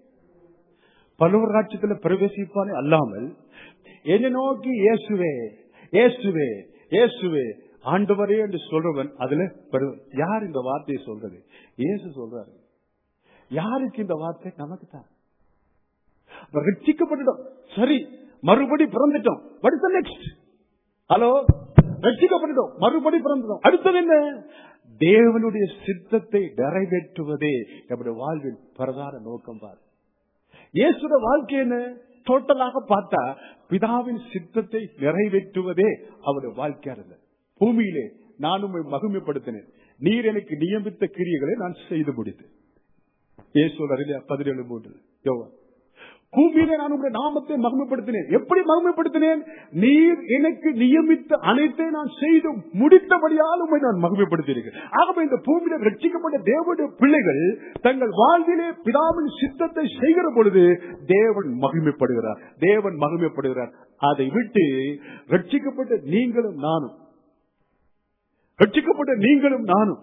பரலோக ராட்சியத்தில் பிரவேசிப்பானே அல்லாமல் என்னை நோக்கி இயேசுவே இயேசுவே இயேசுவே ஆண்டவரே என்று சொல்றவன் அதுல பெரு- யார் இந்த வார்த்தையை சொல்றது இயேசு சொல்றாரு யாருக்கு இந்த வார்த்தை நமக்கு தான் ரட்சிக்கப்பட்டுட்டோம் சரி மறுபடி பிறந்துட்டோம் what is the next hello ரட்சிக்கப்பட்டுட்டோம் மறுபடி பிறந்துட்டோம் அடுத்தது என்ன தேவனுடைய சித்தத்தை நிறைவேற்றுவதே நம்முடைய வாழ்வின் பிரதான நோக்கம் பார் இயேசுட வாழ்க்கை என்ன டோட்டலாக பார்த்தா பிதாவின் சித்தத்தை நிறைவேற்றுவதே அவருடைய வாழ்க்கையா இருந்தது பூமியிலே நான் உம்மை மகிமைப்படுத்தினேன் நீர் எனக்கு நியமித்த கிரியைகளை நான் செய்து முடித்தேன் இயேசு அறிஞா பதினேழு மூன்று யோவான் பூமியிலே நான் உங்களுடைய நாமத்தை மகிமைப்படுத்தினேன் எப்படி மகிமைப்படுத்தினேன் நீர் எனக்கு நியமித்த அனைத்தை நான் செய்து முடித்தபடியால் உண்மை நான் மகிமைப்படுத்தியிருக்கேன் ஆகவே இந்த பூமியில ரட்சிக்கப்பட்ட தேவனுடைய பிள்ளைகள் தங்கள் வாழ்விலே பிதாவின் சித்தத்தை செய்கிற பொழுது தேவன் மகிமைப்படுகிறார் தேவன் மகிமைப்படுகிறார் அதை விட்டு ரட்சிக்கப்பட்ட நீங்களும் நானும் ரட்சிக்கப்பட்ட நீங்களும் நானும்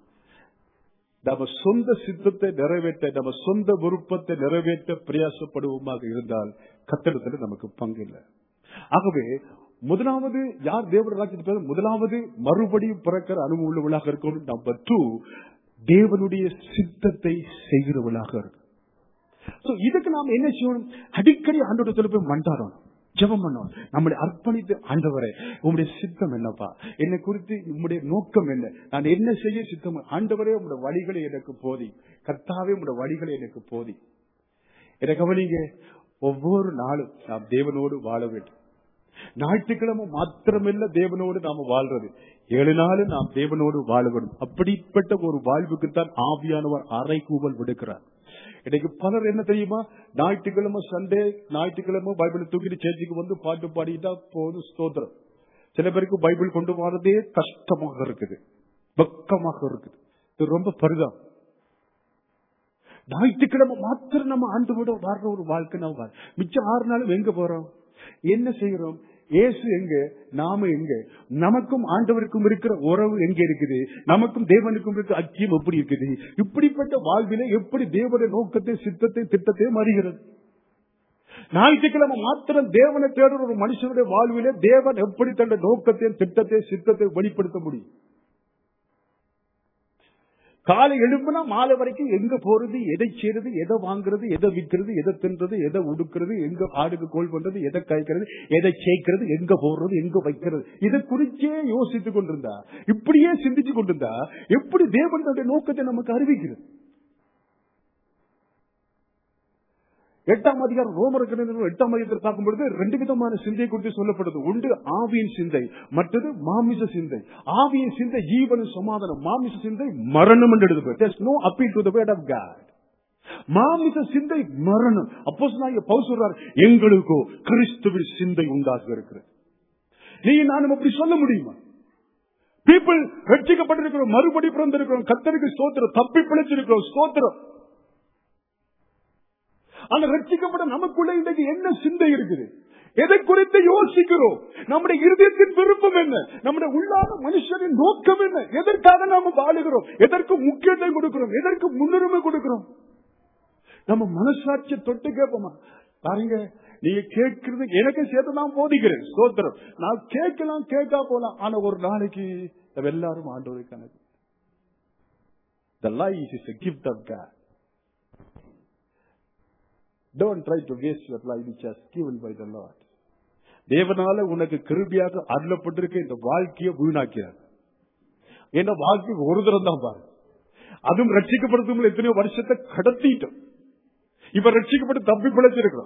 நம்ம சொந்த சித்தத்தை நிறைவேற்ற நம்ம சொந்த விருப்பத்தை நிறைவேற்ற பிரயாசப்படுவோமாக இருந்தால் கத்தடத்தில் நமக்கு பங்கு இல்லை ஆகவே முதலாவது யார் தேவன ராஜ்யத்தில் முதலாவது மறுபடியும் பிறக்கிற அனுபவம் உள்ளவளாக இருக்கணும் நம்பர் டூ தேவனுடைய சித்தத்தை செய்கிறவளாக இருக்கும் So, இதுக்கு நாம் என்ன செய்யணும் அடிக்கடி ஆண்டோட சொல்ல போய் மண்டாடணும் ஜெபம் பண்ணணும் நம்முடைய அர்ப்பணித்து ஆண்டவரே உங்களுடைய சித்தம் என்னப்பா என்னை குறித்து உங்களுடைய நோக்கம் என்ன நான் என்ன செய்ய சித்தம் ஆண்டவரே உங்களுடைய வழிகளை எனக்கு போதி கர்த்தாவே உங்களுடைய வழிகளை எனக்கு போதி என கவனிங்க ஒவ்வொரு நாளும் நாம் தேவனோடு வாழ வேண்டும் ஞாயிற்றுக்கிழமை மாத்திரமல்ல தேவனோடு நாம வாழ்றது ஏழு நாளும் நாம் தேவனோடு வாழ வேண்டும் அப்படிப்பட்ட ஒரு வாழ்வுக்குத்தான் ஆவியானவர் அறை கூவல் விடுக்கிறார் இன்னைக்கு பலர் என்ன தெரியுமா ஞாயிற்றுக்கிழமை சண்டே ஞாயிற்றுக்கிழமை பைபிள் தூக்கிட்டு சேர்ச்சிக்கு வந்து பாட்டு பாடிட்டா போதும் ஸ்தோத்திரம் சில பேருக்கு பைபிள் கொண்டு வரதே கஷ்டமாக இருக்குது வெக்கமாக இருக்குது இது ரொம்ப பரிதம் ஞாயிற்றுக்கிழமை மாத்திரம் நம்ம ஆண்டு விட வர்ற ஒரு வாழ்க்கை நம்ம வாழ- மிச்சம் ஆறு நாளும் எங்க போறோம் என்ன செய்யறோம் இயேசு எங்க நாம எங்க நமக்கும் ஆண்டவருக்கும் இருக்கிற உறவு எங்க இருக்குது நமக்கும் தேவனுக்கும் இருக்கிற ஐக்கியம் எப்படி இருக்குது இப்படிப்பட்ட வாழ்வில எப்படி தேவனுடைய நோக்கத்தை சித்தத்தை திட்டத்தை மறிகிறது ஞாயிற்றுக்கிழமை மாத்திரம் தேவனை தேடுற ஒரு மனுஷனுடைய வாழ்விலே தேவன் எப்படி தன்னுடைய நோக்கத்தை திட்டத்தை சித்தத்தை வெளிப்படுத்த முடியும் காலை எழுப்புனா மாலை வரைக்கும் எங்க போறது எதை செய்யறது எதை வாங்குறது எதை விற்கிறது எதை தின்றது எதை உடுக்கிறது எங்க ஆடுக்கு கோல் பண்றது எதை காய்க்கிறது எதை சேர்க்கிறது எங்க போடுறது எங்க வைக்கிறது இதை குறிச்சே யோசித்துக் கொண்டிருந்தா இப்படியே சிந்திச்சு கொண்டிருந்தா எப்படி தேவனுடைய நோக்கத்தை நமக்கு அறிவிக்கிறது எட்டாம் அதிகாரம் ரோமருக்கு எட்டாம் அதிகாரத்தில் பார்க்கும் பொழுது ரெண்டு விதமான சிந்தை குறித்து சொல்லப்படுது ஒன்று ஆவியின் சிந்தை மற்றது மாமிச சிந்தை ஆவியின் சிந்தை ஜீவன சமாதானம் மாமிச சிந்தை மரணம் என்று எழுதுபட்டு no appeal to the word of God மாமிச சிந்தை மரணம் அப்போ பவுல் சொல்றார் எங்களுக்கோ கிறிஸ்துவின் சிந்தை உண்டாக இருக்கிறது நீ நானும் அப்படி சொல்ல முடியுமா பீப்புள் ரட்சிக்கப்பட்டிருக்கிறோம் மறுபடி பிறந்திருக்கிறோம் கத்தருக்கு ஸ்தோத்திரம் தப்பி பிழைச்சிருக்கிறோம் ஸ்தோத்திரம் ஆனா ரட்சிக்கப்பட நமக்குள்ள இன்றைக்கு என்ன சிந்தை இருக்குது எதை குறித்து யோசிக்கிறோம் நம்முடைய இருதயத்தின் விருப்பம் என்ன நம்முடைய உள்ளான மனுஷனின் நோக்கம் என்ன எதற்காக நாம வாழுகிறோம் எதற்கு முக்கியத்துவம் கொடுக்கிறோம் எதற்கு முன்னுரிமை கொடுக்கிறோம் நம்ம மனசாட்சியை தொட்டு கேட்போமா பாருங்க நீங்க கேட்கறது எனக்கு சேர்த்து நான் போதிக்கிறேன் சோத்திரம் நான் கேட்கலாம் கேட்கா போலாம் ஆனா ஒரு நாளைக்கு நம்ம எல்லாரும் ஆண்டோரை கணக்கு The life is a gift of God. Don't try to waste your life which has given by the Lord. தேவனால உனக்கு கிருபியாக அருளப்பட்டிருக்க இந்த வாழ்க்கையை வீணாக்கிறார் என்ன வாழ்க்கை ஒரு தரம் தான் பாரு அதுவும் ரட்சிக்கப்படுத்தும் எத்தனையோ வருஷத்தை கடத்திட்டோம் இப்ப ரட்சிக்கப்பட்டு தப்பி பிழைச்சிருக்கிறோம்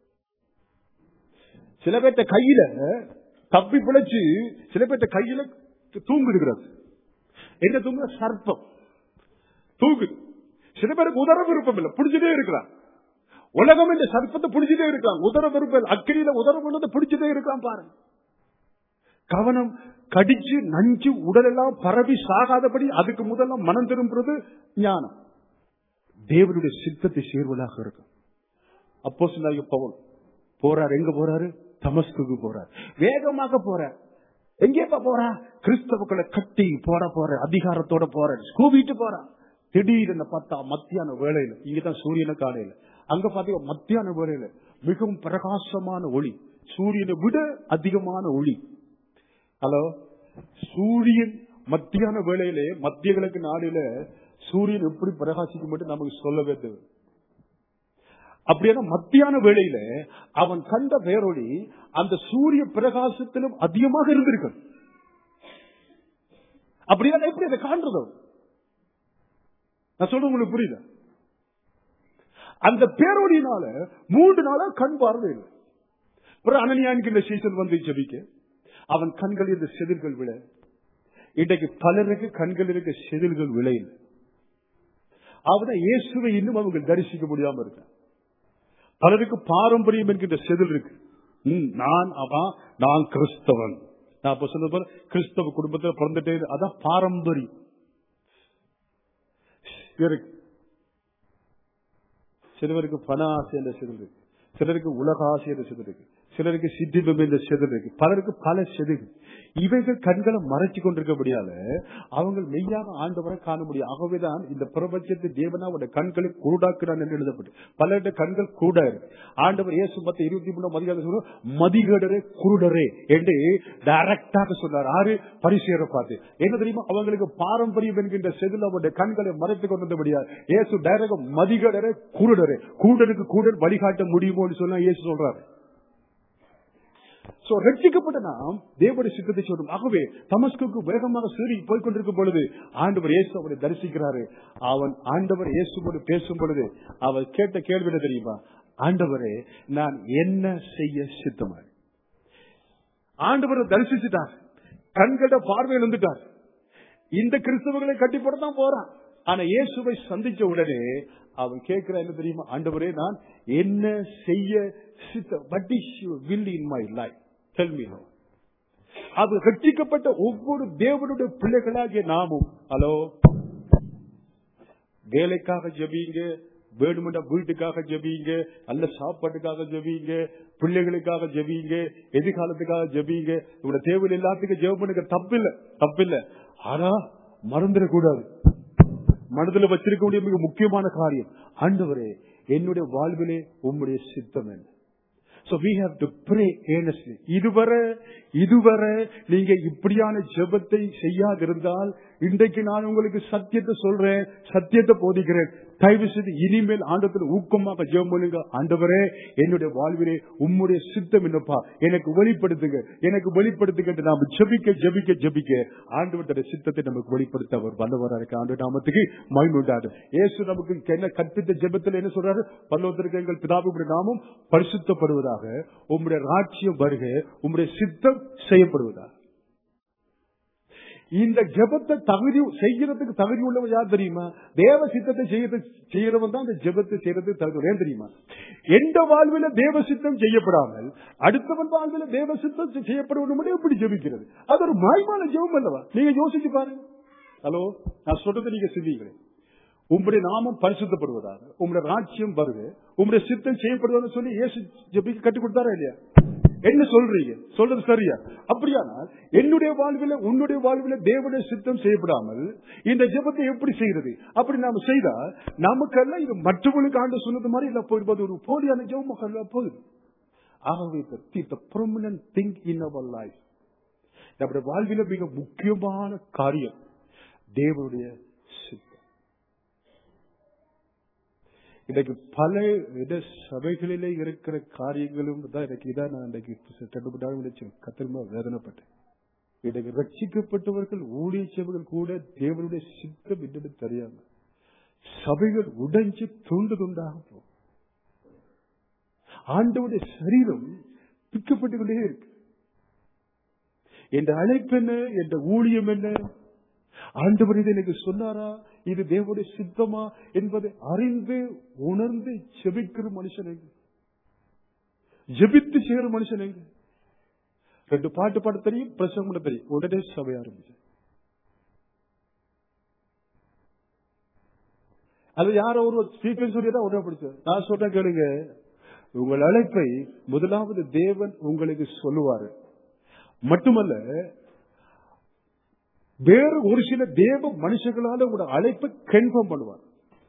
சில பேர்த்த கையில தப்பி பிழைச்சு சில பேர்த்த கையில தூங்குகிறது என்ன தூங்குற சர்ப்பம் தூங்குது சில பேருக்கு உதர விருப்பம் இல்லை பிடிச்சிட்டே இருக்கிறான் உலகம் இந்த சர்ப்பத்தை பிடிச்சிட்டே இருக்கான் உதர விருப்பம் அக்கிரியில உதர பண்ணதை பிடிச்சிட்டே இருக்கான் பாருங்க கவனம் கடிச்சு நஞ்சு உடலெல்லாம் பரவி சாகாதபடி அதுக்கு முதல்ல மனம் திரும்புறது ஞானம் தேவனுடைய சித்தத்தை சேர்வதாக இருக்கும் அப்போ சொன்னாங்க பவுல் போறார் எங்க போறாரு தமஸ்குக்கு போறார் வேகமாக போறார் எங்கேப்பா போறா கிறிஸ்தவர்களை கட்டி போட போற அதிகாரத்தோட போற கூவிட்டு போறா திடீர்னு பார்த்தா மத்தியான வேலையில இங்கதான் சூரியன காலையில அங்க பாத்தீங்க மத்தியான வேலையில மிகவும் பிரகாசமான ஒளி சூரியனை விட அதிகமான ஒளி ஹலோ சூரியன் மத்தியான வேளையிலே மத்திய கிழக்கு நாடுல சூரியன் எப்படி பிரகாசிக்கும் மட்டும் நமக்கு சொல்லவே தேவை அப்படியான மத்தியான வேளையில அவன் கண்ட பேரொளி அந்த சூரிய பிரகாசத்திலும் அதிகமாக இருந்திருக்கு அப்படியான எப்படி அதை காண்றதோ நான் சொல்றது உங்களுக்கு புரியல அந்த பேரொழியினால மூன்று நாளா கண் பார்வை இல்லை அப்புறம் அனனியானுக்கு இந்த சீசன் வந்து ஜபிக்க அவன் கண்களில் இந்த செதில்கள் விழ இன்றைக்கு பலருக்கு கண்கள் இருக்க செதில்கள் விளையில் அவனை இயேசுவை இன்னும் அவங்க தரிசிக்க முடியாம இருக்க பலருக்கு பாரம்பரியம் என்கின்ற செதில் இருக்கு ம், நான் அவன் நான் கிறிஸ்தவன் நான் அப்ப சொன்னது போல கிறிஸ்தவ குடும்பத்தில் பிறந்துட்டே இரு- அதான் பாரம்பரியம் இருக்கு சிலருக்கு பண ஆசை என்ற செதில் இருக்கு சிலருக்கு உலக ஆசை என்ற செதில் இருக்கு சிலருக்கு சித்திபம் என்ற செதில் இருக்கு பலருக்கு பல செதில் இவைகள் கண்களை மறைச்சு கொண்டிருக்கபடியால அவங்க மெய்யாக ஆண்டவரை காண முடியும் ஆகவேதான் இந்த பிரபஞ்சத்தை தேவனா அவருடைய கண்களை குருடாக்குறான் என்று எழுதப்பட்டு பலருடைய கண்கள் குருடா இருக்கு ஆண்டவர் இயேசு பத்து இருபத்தி மூணாம் அதிகாரம் சொல்ற மதிகடரே குருடரே என்று டைரக்டாக சொன்னார் ஆறு பரிசேர பார்த்து என்ன தெரியுமா அவங்களுக்கு பாரம்பரியம் என்கின்ற செதில் அவருடைய கண்களை மறைத்துக் கொண்டிருந்தபடியா இயேசு டைரக்ட் மதிகடரே குருடரே குருடருக்கு குருடன் வழிகாட்ட முடியுமோன்னு சொன்னா இயேசு சொல்றாரு சோ ரட்சிக்கப்பட்ட நாம் தேவடைய சித்தத்தை சொல்றோம் ஆகவே தமஸ்குக்கு வேகமாக சீறி போய் கொண்டிருக்கும் பொழுது ஆண்டவர் இயேசு அவரை தரிசிக்கிறாரு அவன் ஆண்டவர் இயேசுவோடு பேசும் பொழுது அவர் கேட்ட கேள்வி என்ன தெரியுமா ஆண்டவரே நான் என்ன செய்ய சித்தமா ஆண்டவரை தரிசிச்சுட்டார் கண்கள பார்வை வந்துட்டார் இந்த கிறிஸ்தவர்களை கட்டி போட தான் போறான் ஆனா இயேசுவை சந்திச்ச உடனே அவன் கேட்கிற என்ன தெரியுமா ஆண்டவரே நான் என்ன செய்ய சித்த what is you will in my life tell me அது ரட்சிக்கப்பட்ட ஒவ்வொரு தேவனுடைய பிள்ளைகளாகிய நாமும் ஹலோ வேலைக்காக ஜெபிங்க வேணுமெண்டா வீட்டுக்காக ஜெபிங்க நல்ல சாப்பாட்டுக்காக ஜெபிங்க பிள்ளைகளுக்காக ஜெபிங்க எதிர்காலத்துக்காக ஜெபிங்க உங்களோட தேவையில் எல்லாத்துக்கும் ஜெபம் பண்ணுங்க தப்பில்ல தப்பில்ல ஆனா மறந்துடக்கூடாது மனதுல வச்சிருக்க வேண்டிய மிக முக்கியமான காரியம் ஆண்டவரே என்னுடைய வாழ்விலே உம்முடைய சித்தம் என்ன So we have to pray earnestly. இதுவரை இதுவரை நீங்க இப்படியான ஜெபத்தை செய்யாதிருந்தால் இன்றைக்கு நான் உங்களுக்கு சத்தியத்தை சொல்றேன் சத்தியத்தை போதிக்கிறேன் தயவு செய்து இனிமேல் ஆண்டத்தில் ஊக்கமாக ஜெபம் பண்ணுங்க ஆண்டவரே என்னுடைய வாழ்விலே உம்முடைய சித்தம் என்னப்பா எனக்கு வெளிப்படுத்துங்க எனக்கு வெளிப்படுத்துங்க என்று நாம் ஜெபிக்க ஜெபிக்க ஜெபிக்க ஆண்டவருடைய சித்தத்தை நமக்கு வெளிப்படுத்த அவர் வல்லவராக இருக்க ஆண்டு நாமத்துக்கு மகிழ்வுண்டாரு இயேசு நமக்கு என்ன கற்பித்த ஜெபத்தில் என்ன சொல்றாரு பல்லவத்திற்கு எங்கள் பிதாவுடைய நாமம் பரிசுத்தப்படுவதாக உம்முடைய ராட்சியம் வருக உம்முடைய சித்தம் செய்யப்படுவதாக இந்த ஜெபத்தை தகுதி செய்யறதுக்கு தகுதி உள்ளவன் யார் தெரியுமா தேவ சித்தத்தை செய்யறது செய்யறவன் தான் இந்த ஜெபத்தை செய்யறதுக்கு தகுதி ஏன் தெரியுமா எந்த வாழ்வில தேவ சித்தம் செய்யப்படாமல் அடுத்தவன் வாழ்வில தேவ சித்தம் செய்யப்படுவது எப்படி ஜெபிக்கிறது அது ஒரு மாய்மான ஜெபம் அல்லவா நீங்க யோசிச்சு பாருங்க ஹலோ நான் சொல்றது நீங்க சிந்திக்கிறேன் உங்களுடைய நாமம் பரிசுத்தப்படுவதாக உங்களுடைய ராட்சியம் வருக உங்களுடைய சித்தம் செய்யப்படுவதுன்னு சொல்லி இயேசு ஜெபிக்க கட்டி கொடுத்தாரா இல்லையா என்ன சொல்றீங்க சொல்றது சரியா அப்படியானால் என்னுடைய வாழ்வில் உன்னுடைய வாழ்வில் தேவனுடைய சித்தம் செய்யப்படாமல் இந்த ஜெபத்தை எப்படி செய்யறது அப்படி நாம செய்தா நமக்கெல்லாம் இது மற்றவர்களுக்கு ஆண்டு சொன்னது மாதிரி இல்ல போயிருப்பது ஒரு போலியான ஜெபமாக அல்ல போகுது ஆகவே the prominent thing in our life நம்முடைய வாழ்வில் மிக முக்கியமான காரியம் தேவனுடைய சித்தம் இன்னைக்கு பல இட சபைகளிலே இருக்கிற காரியங்களும் தான் எனக்கு இதான் நான் இன்னைக்கு கண்டுபிட்டாலும் கத்திரமா வேதனைப்பட்டேன் இன்னைக்கு ரட்சிக்கப்பட்டவர்கள் ஊழிய சபைகள் கூட தேவனுடைய சித்தம் என்னன்னு தெரியாம சபைகள் உடைஞ்சு துண்டு துண்டாக போகும் ஆண்டவுடைய சரீரம் பிக்கப்பட்டு கொண்டே இருக்கு என்ற அழைப்பு என்ன என்ற ஊழியம் என்ன ஆண்டவர் இது எனக்கு சொன்னாரா இது தேவனுடைய சித்தமா என்பதை அறிந்து உணர்ந்து ஜெபிக்கிற மனுஷன் எங்க ஜெபித்து செய்கிற மனுஷன் எங்க ரெண்டு பாட்டு பாட தெரியும் பிரசவம் பண்ண தெரியும் உடனே சபை ஆரம்பிச்சு அது யாரோ ஒரு ஸ்பீக்கர் சொல்லியதான் உடனே பிடிச்சது நான் சொல்றேன் கேளுங்க உங்கள் அழைப்பை முதலாவது தேவன் உங்களுக்கு சொல்லுவாரு மட்டுமல்ல வேறு ஒரு சில தேவ மனுஷங்களால உங்களோட அழைப்பை கன்ஃபார்ம் பண்ணுவார்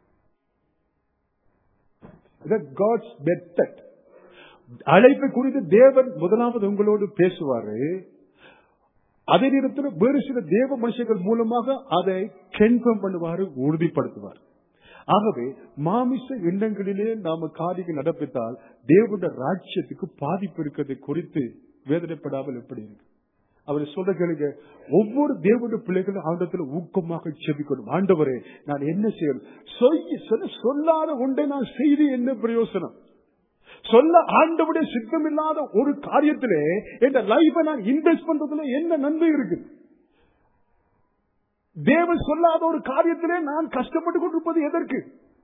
காட்ஸ் மெத்தட் அழைப்பை குறித்து தேவன் முதலாவது உங்களோடு பேசுவாரு அதே நேரத்தில் வேறு சில தேவ மனுஷர்கள் மூலமாக அதை கன்ஃபார்ம் பண்ணுவாரு உறுதிப்படுத்துவார் ஆகவே மாமிச எண்ணங்களிலே நாம காரியம் நடப்பித்தால் தேவனுடைய ராஜ்யத்துக்கு பாதிப்பு இருக்கிறது குறித்து வேதனைப்படாமல் எப்படி இருக்கு அவர் சொல்ற கேளுங்க ஒவ்வொரு தேவனுடைய பிள்ளைகளும் ஆண்டத்தில் ஊக்கமாக செபிக்கணும் ஆண்டவரே நான் என்ன செய்யணும் சொல்லி சொல்ல சொல்லாத ஒன்றை நான் செய்து என்ன பிரயோசனம் சொல்ல ஆண்டவுடைய சித்தம் இல்லாத ஒரு காரியத்திலே என் லைஃபை நான் இன்வெஸ்ட் பண்றதுல என்ன நன்மை இருக்கு தேவன் சொல்லாத ஒரு காரியத்திலே நான் கஷ்டப்பட்டு கொண்டிருப்பது எதற்கு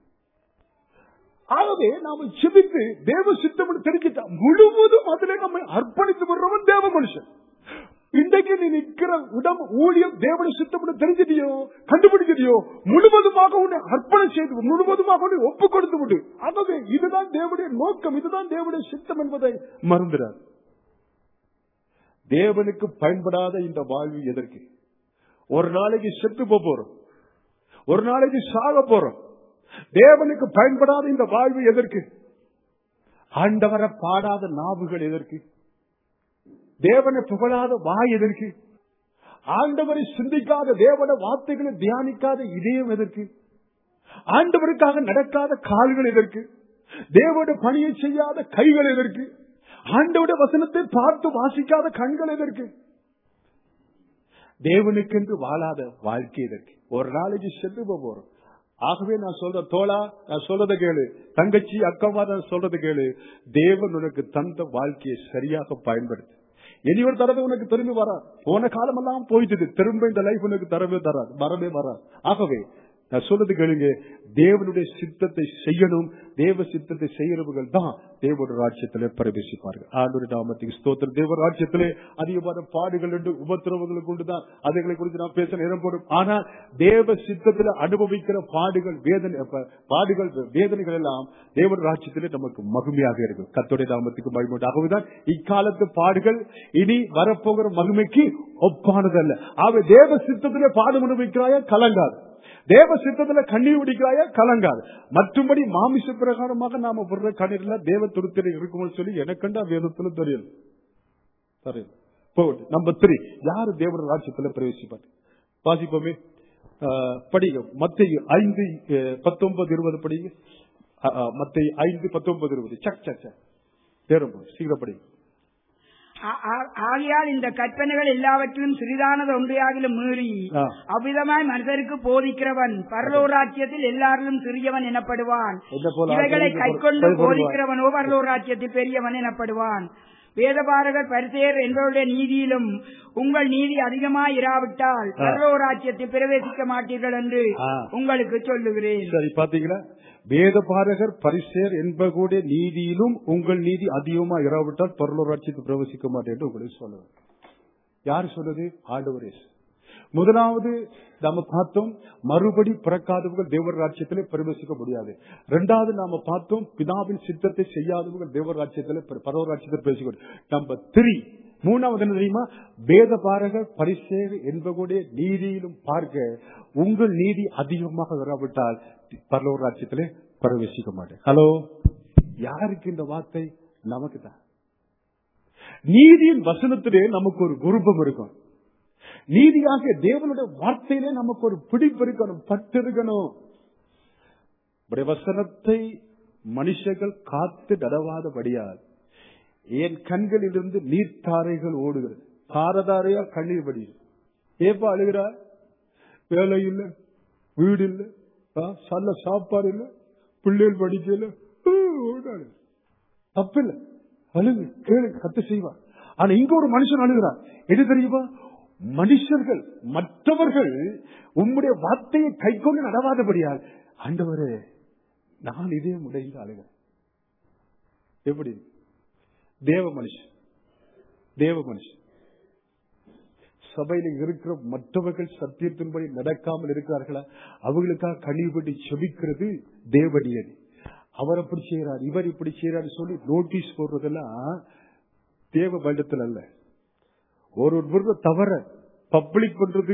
ஆகவே நாம சிபித்து தேவ சித்தம் தெரிஞ்சுட்டா முழுவதும் அதிலே நம்ம அர்ப்பணித்து வர்றவன் தேவ மனுஷன் இன்றைக்கு நீ நிற்கிற உடம்பு ஊழியம் தேவன சித்தம் தெரிஞ்சிட்டியோ கண்டுபிடிச்சிட்டியோ முழுவதுமாக உன்னை அர்ப்பணம் செய்து முழுவதுமாக உன்னை ஒப்பு கொடுத்து விடு ஆகவே இதுதான் தேவனுடைய நோக்கம் இதுதான் தேவனுடைய சித்தம் என்பதை மறந்துடார் தேவனுக்கு பயன்படாத இந்த வாழ்வு எதற்கு ஒரு நாளைக்கு செத்து போறோம் ஒரு நாளைக்கு சாக போறோம் தேவனுக்கு பயன்படாத இந்த வாழ்வு எதற்கு ஆண்டவரை பாடாத நாவுகள் எதற்கு தேவனை புகழாத வாய் எதற்கு ஆண்டவரை சிந்திக்காத தேவன வார்த்தைகளை தியானிக்காத இதயம் எதற்கு ஆண்டவருக்காக நடக்காத கால்கள் எதற்கு தேவனுடைய பணியை செய்யாத கைகள் எதற்கு ஆண்டவுடைய வசனத்தை பார்த்து வாசிக்காத கண்கள் எதற்கு தேவனுக்கென்று வாழாத வாழ்க்கை எதற்கு ஒரு நாளைக்கு செத்து போறோம் ஆகவே நான் சொல்ற தோழா நான் சொல்றதை கேளு தங்கச்சி அக்கமா நான் சொல்றது கேளு தேவன் உனக்கு தந்த வாழ்க்கையை சரியாக பயன்படுத்து இனி ஒரு தடவை உனக்கு திரும்பி வராது போன காலம் எல்லாம் போயிட்டு திரும்ப இந்த லைஃப் உனக்கு தரவே தராது வரவே வராது ஆகவே நான் சொல்றது கேளுங்க தேவனுடைய சித்தத்தை செய்யணும் தேவ சித்தத்தை செய்யறவர்கள் தான் தேவனுடைய ராஜ்யத்திலே பிரவேசிப்பார்கள் ஆண்டோட நாமத்துக்கு ஸ்தோத்திரம் தேவ ராஜ்யத்திலே அதிகமான பாடுகள் உண்டு உபத்திரவங்கள் கொண்டுதான் அதுகளை குறித்து நான் பேச நேரம் போடும் ஆனால் தேவ சித்தத்தில் அனுபவிக்கிற பாடுகள் வேதனை பாடுகள் வேதனைகள் எல்லாம் தேவ ராஜ்யத்திலே நமக்கு மகிமையாக இருக்கும் கத்தோடைய நாமத்துக்கு மகிமை ஆகவேதான் இக்காலத்து பாடுகள் இனி வரப்போகிற மகிமைக்கு ஒப்பானதல்ல ஆக தேவ சித்தத்திலே பாடு அனுபவிக்கிறாய கலங்காது தேவ சித்தத்துல கண்ணீர் பிடிக்கிறாயா கலங்காது மற்றும்படி மாமிச பிரகாரமாக நாம விடுற கண்ணீர்ல தேவ துருத்தில் இருக்கும்னு சொல்லி எனக்கண்டா வேதத்துல தெரியும் தெரியும் நம்பர் த்ரீ யாரு தேவர ராஜ்யத்துல பிரவேசிப்பார் வாசிப்போமே அஹ், படிங்க மத்திய ஐந்து அஹ், பத்தொன்பது இருபது படிங்க மத்திய ஐந்து பத்தொன்பது இருபது சக் சக் சக் தேரும் சீக்கிரம் படிங்க ஆ- ஆ- ஆகையால் இந்த கற்பனைகள் எல்லாவற்றிலும் சிறிதானது ஒன்றையாகிலும் மீறி ஆ. அவ்விதமாய் மனிதருக்கு போதிக்கிறவன் பரலோராட்சியத்தில் எல்லாரிலும் சிறியவன் எனப்படுவான் என்ன போல இவைகளை ஆசிரியர் கைக்கொண்டு பயப்படுவான். போதிக்கிறவனோ பரலோராட்சியத்தில் பெரியவன் எனப்படுவான் வேதபாரகர் பரிசேர் என்பவருடைய நீதியிலும் உங்கள் நீதி அதிகமாய் இராவிட்டால் பரலோராட்சியத்தில் பிரவேசிக்க மாட்டீர்கள் என்று ஆ. உங்களுக்கு சொல்லுகிறேன் சரி பாத்தீங்களா வேதபாரகர் பரிசேர் என்பவர்களுடைய நீதியிலும் உங்கள் நீதி அதிகமா இராவிட்டால் பரலோராட்சியத்தை பிரவேசிக்க மாட்டேன் என்று உங்களுக்கு சொல்லுவேன் யார் சொல்றது ஆண்டவர் இயேசு. முதலாவது நாம பார்த்தோம் மறுபடி பிறக்காதவர்கள் தேவர் ராஜ்யத்திலே பிரவேசிக்க முடியாது இரண்டாவது நாம பார்த்தோம் பிதாவின் சித்தத்தை செய்யாதவர்கள் தேவர் ராஜ்யத்திலே பரவ ராஜ்யத்தில் பிரவேசிக்க முடியாது. நம்பர் த்ரீ மூணாவது என்ன தெரியுமா வேத பாரகர் பரிசேர் என்பவருடைய நீதியிலும் பார்க்க உங்கள் நீதி அதிகமாக வராவிட்டால் பரலோர் ராஜ்யத்திலே பிரவேசிக்க மாட்டேன் ஹலோ யாருக்கு இந்த வார்த்தை நமக்கு தான் நீதியின் வசனத்திலே நமக்கு ஒரு குருபம் இருக்கும் நீதியாக தேவனுடைய வார்த்தையிலே நமக்கு ஒரு பிடிப்பு இருக்கணும் பட்டு இருக்கணும் உடைய வசனத்தை மனுஷர்கள் காத்து நடவாதபடியால் என் கண்களிலிருந்து நீர்த்தாரைகள் ஓடுகிறது தாரதாரையா கண்ணீர் வடியுது ஏப்பா அழுகிறா வேலை இல்ல வீடு இல்ல ஆ, நல்ல சாப்பாடு இல்ல பிள்ளைகள் படிக்கல ஊ, ஓடாது. தப்பில்ல அழுகு கேளு கத்து செய்வா ஆனா இங்க ஒரு மனுஷன் அழுகிறார் எது தெரியுமா மனுஷர்கள் மற்றவர்கள் உம்முடைய வார்த்தையை கைக்கொண்டு நடவாதபடியால் ஆண்டவரே நான் இதே முறையில் அழுகிறேன் எப்படி தேவ மனுஷன் தேவ மனுஷன் சபையில இருக்கிற மற்றவர்கள் சத்தியத்தின்படி நடக்காமல் இருக்கிறார்களா அவங்களுக்காக கழிவுபடி செபிக்கிறது தேவடியது அவர் அப்படி செய்யறார் இவர் இப்படி செய்யறாரு சொல்லி நோட்டீஸ் போடுறதெல்லாம் தேவ பண்டத்தில் அல்ல ஒரு ஒரு தவற பப்ளிக் பண்றது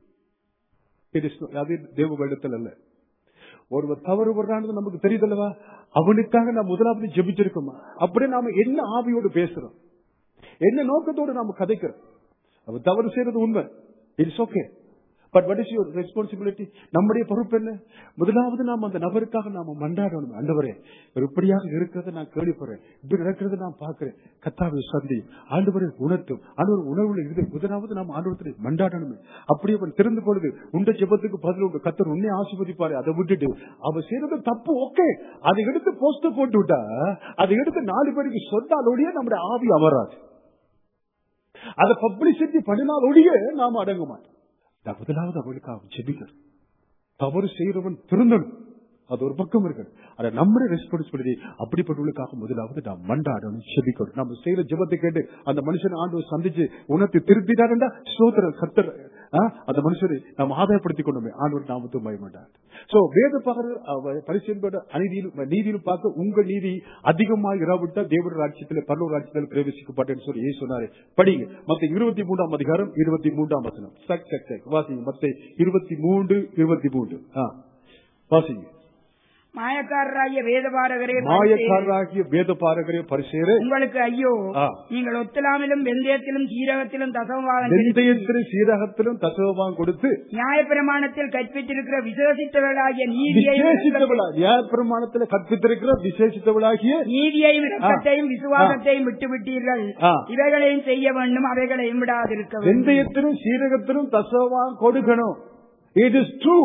it is not- அது தேவ பண்டத்தில் அல்ல ஒருவர் தவறு வர்றான்னு நமக்கு தெரியுதல்லவா அவனுக்காக நாம் முதலாவது ஜெபிச்சிருக்கோமா அப்படியே நாம என்ன ஆவியோடு பேசுறோம் என்ன நோக்கத்தோடு நாம கதைக்கிறோம் அவன் தவறு செய்யறது உண்மை it's okay but what is your responsibility நம்முடைய பொறுப்பு என்ன முதலாவது நாம் அந்த நபருக்காக நாம மண்டாடணும் ஆண்டவரே இவர் இப்படியாக இருக்கிறத நான் கேள்விப்படுறேன் இப்படி நடக்கிறத நான் பார்க்கிறேன் கத்தாவை சந்தி ஆண்டவரை உணர்த்தும் ஆண்டவர் உணர்வுல இருந்து முதலாவது நாம் ஆண்டவரத்தை மண்டாடணுமே அப்படி அவன் திறந்து பொழுது உண்ட ஜெபத்துக்கு பதில் உண்டு கத்தர் உன்னை ஆசிர்வதிப்பாரு அதை விட்டுட்டு அவ செய்யறது தப்பு ஓகே அதை எடுத்து போஸ்டர் போட்டு விட்டா அதை எடுத்து நாலு பேருக்கு சொன்னாலோடய நம்முடைய ஆவி அமராது அதை பப்ளிசிட்டி பண்ணினாலொழிய நாம அடங்க மாட்டோம் நான் முதலாவது அவளுக்காக ஜெபிக்கணும் தவறு செய்யறவன் திருந்தணும் அது ஒரு பக்கம் இருக்கு ஆனா நம்முடைய ரெஸ்பான்சிபிலிட்டி அப்படிப்பட்டவர்களுக்காக முதலாவது நாம் மண்டாடணும் செபிக்கணும் நம்ம செய்யற ஜெபத்தை கேட்டு அந்த மனுஷன் ஆண்டு சந்திச்சு உணர்த்தி திருத்திட்டாருண்டா சோதர கத்தர் ஆ, அந்த மனுஷரை நாம் ஆதாயப்படுத்திக் கொண்டோமே ஆண்டவர் நாமத்து பயமாட்டார் சோ வேத பாகர் பரிசீலனோட அநீதியிலும் நீதியிலும் பார்க்க உங்க நீதி அதிகமாக இராவிட்டா தேவர ராட்சியத்தில் பல்லூர் ராட்சியத்தில் பிரவேசிக்கப்பட்டேன்னு சொல்லி ஏன் சொன்னாரு படிங்க மத்த இருபத்தி மூன்றாம் அதிகாரம் இருபத்தி மூன்றாம் வசனம் சக் சக் சக் வாசிங்க மத்த இருபத்தி மூன்று இருபத்தி மூன்று ஆ, வாசிங்க மாயக்காரராகிய வேதபாரகரே மாயக்காரராகிய வேத பாரகரே பரிசேர உங்களுக்கு ஐயோ ஆ. நீங்கள் ஒத்தலாமிலும் வெந்தயத்திலும் சீரகத்திலும் தசமபாகம் வெந்தயத்திலும் சீரகத்திலும் தசவமாக கொடுத்து நியாயப்பிரமாணத்தில் கற்பித்திருக்கிற விசேஷித்தவர்களாகிய நீதியையும் விசேஷித்தவளா நியாயப்பிரமாணத்துல கற்பித்திருக்கிற விசேஷித்தவளாகிய நீதியையும் இரக்கத்தையும் விசுவாசத்தையும் விட்டுவிட்டீர்கள் ஆ. இவைகளையும் செய்ய வேண்டும் அவைகளையும் விடாதிருக்க வேண்டும் வெந்தயத்திலும் சீரகத்திலும் தசவமாக கொடுக்கணும் இட் இஸ் ட்ரூ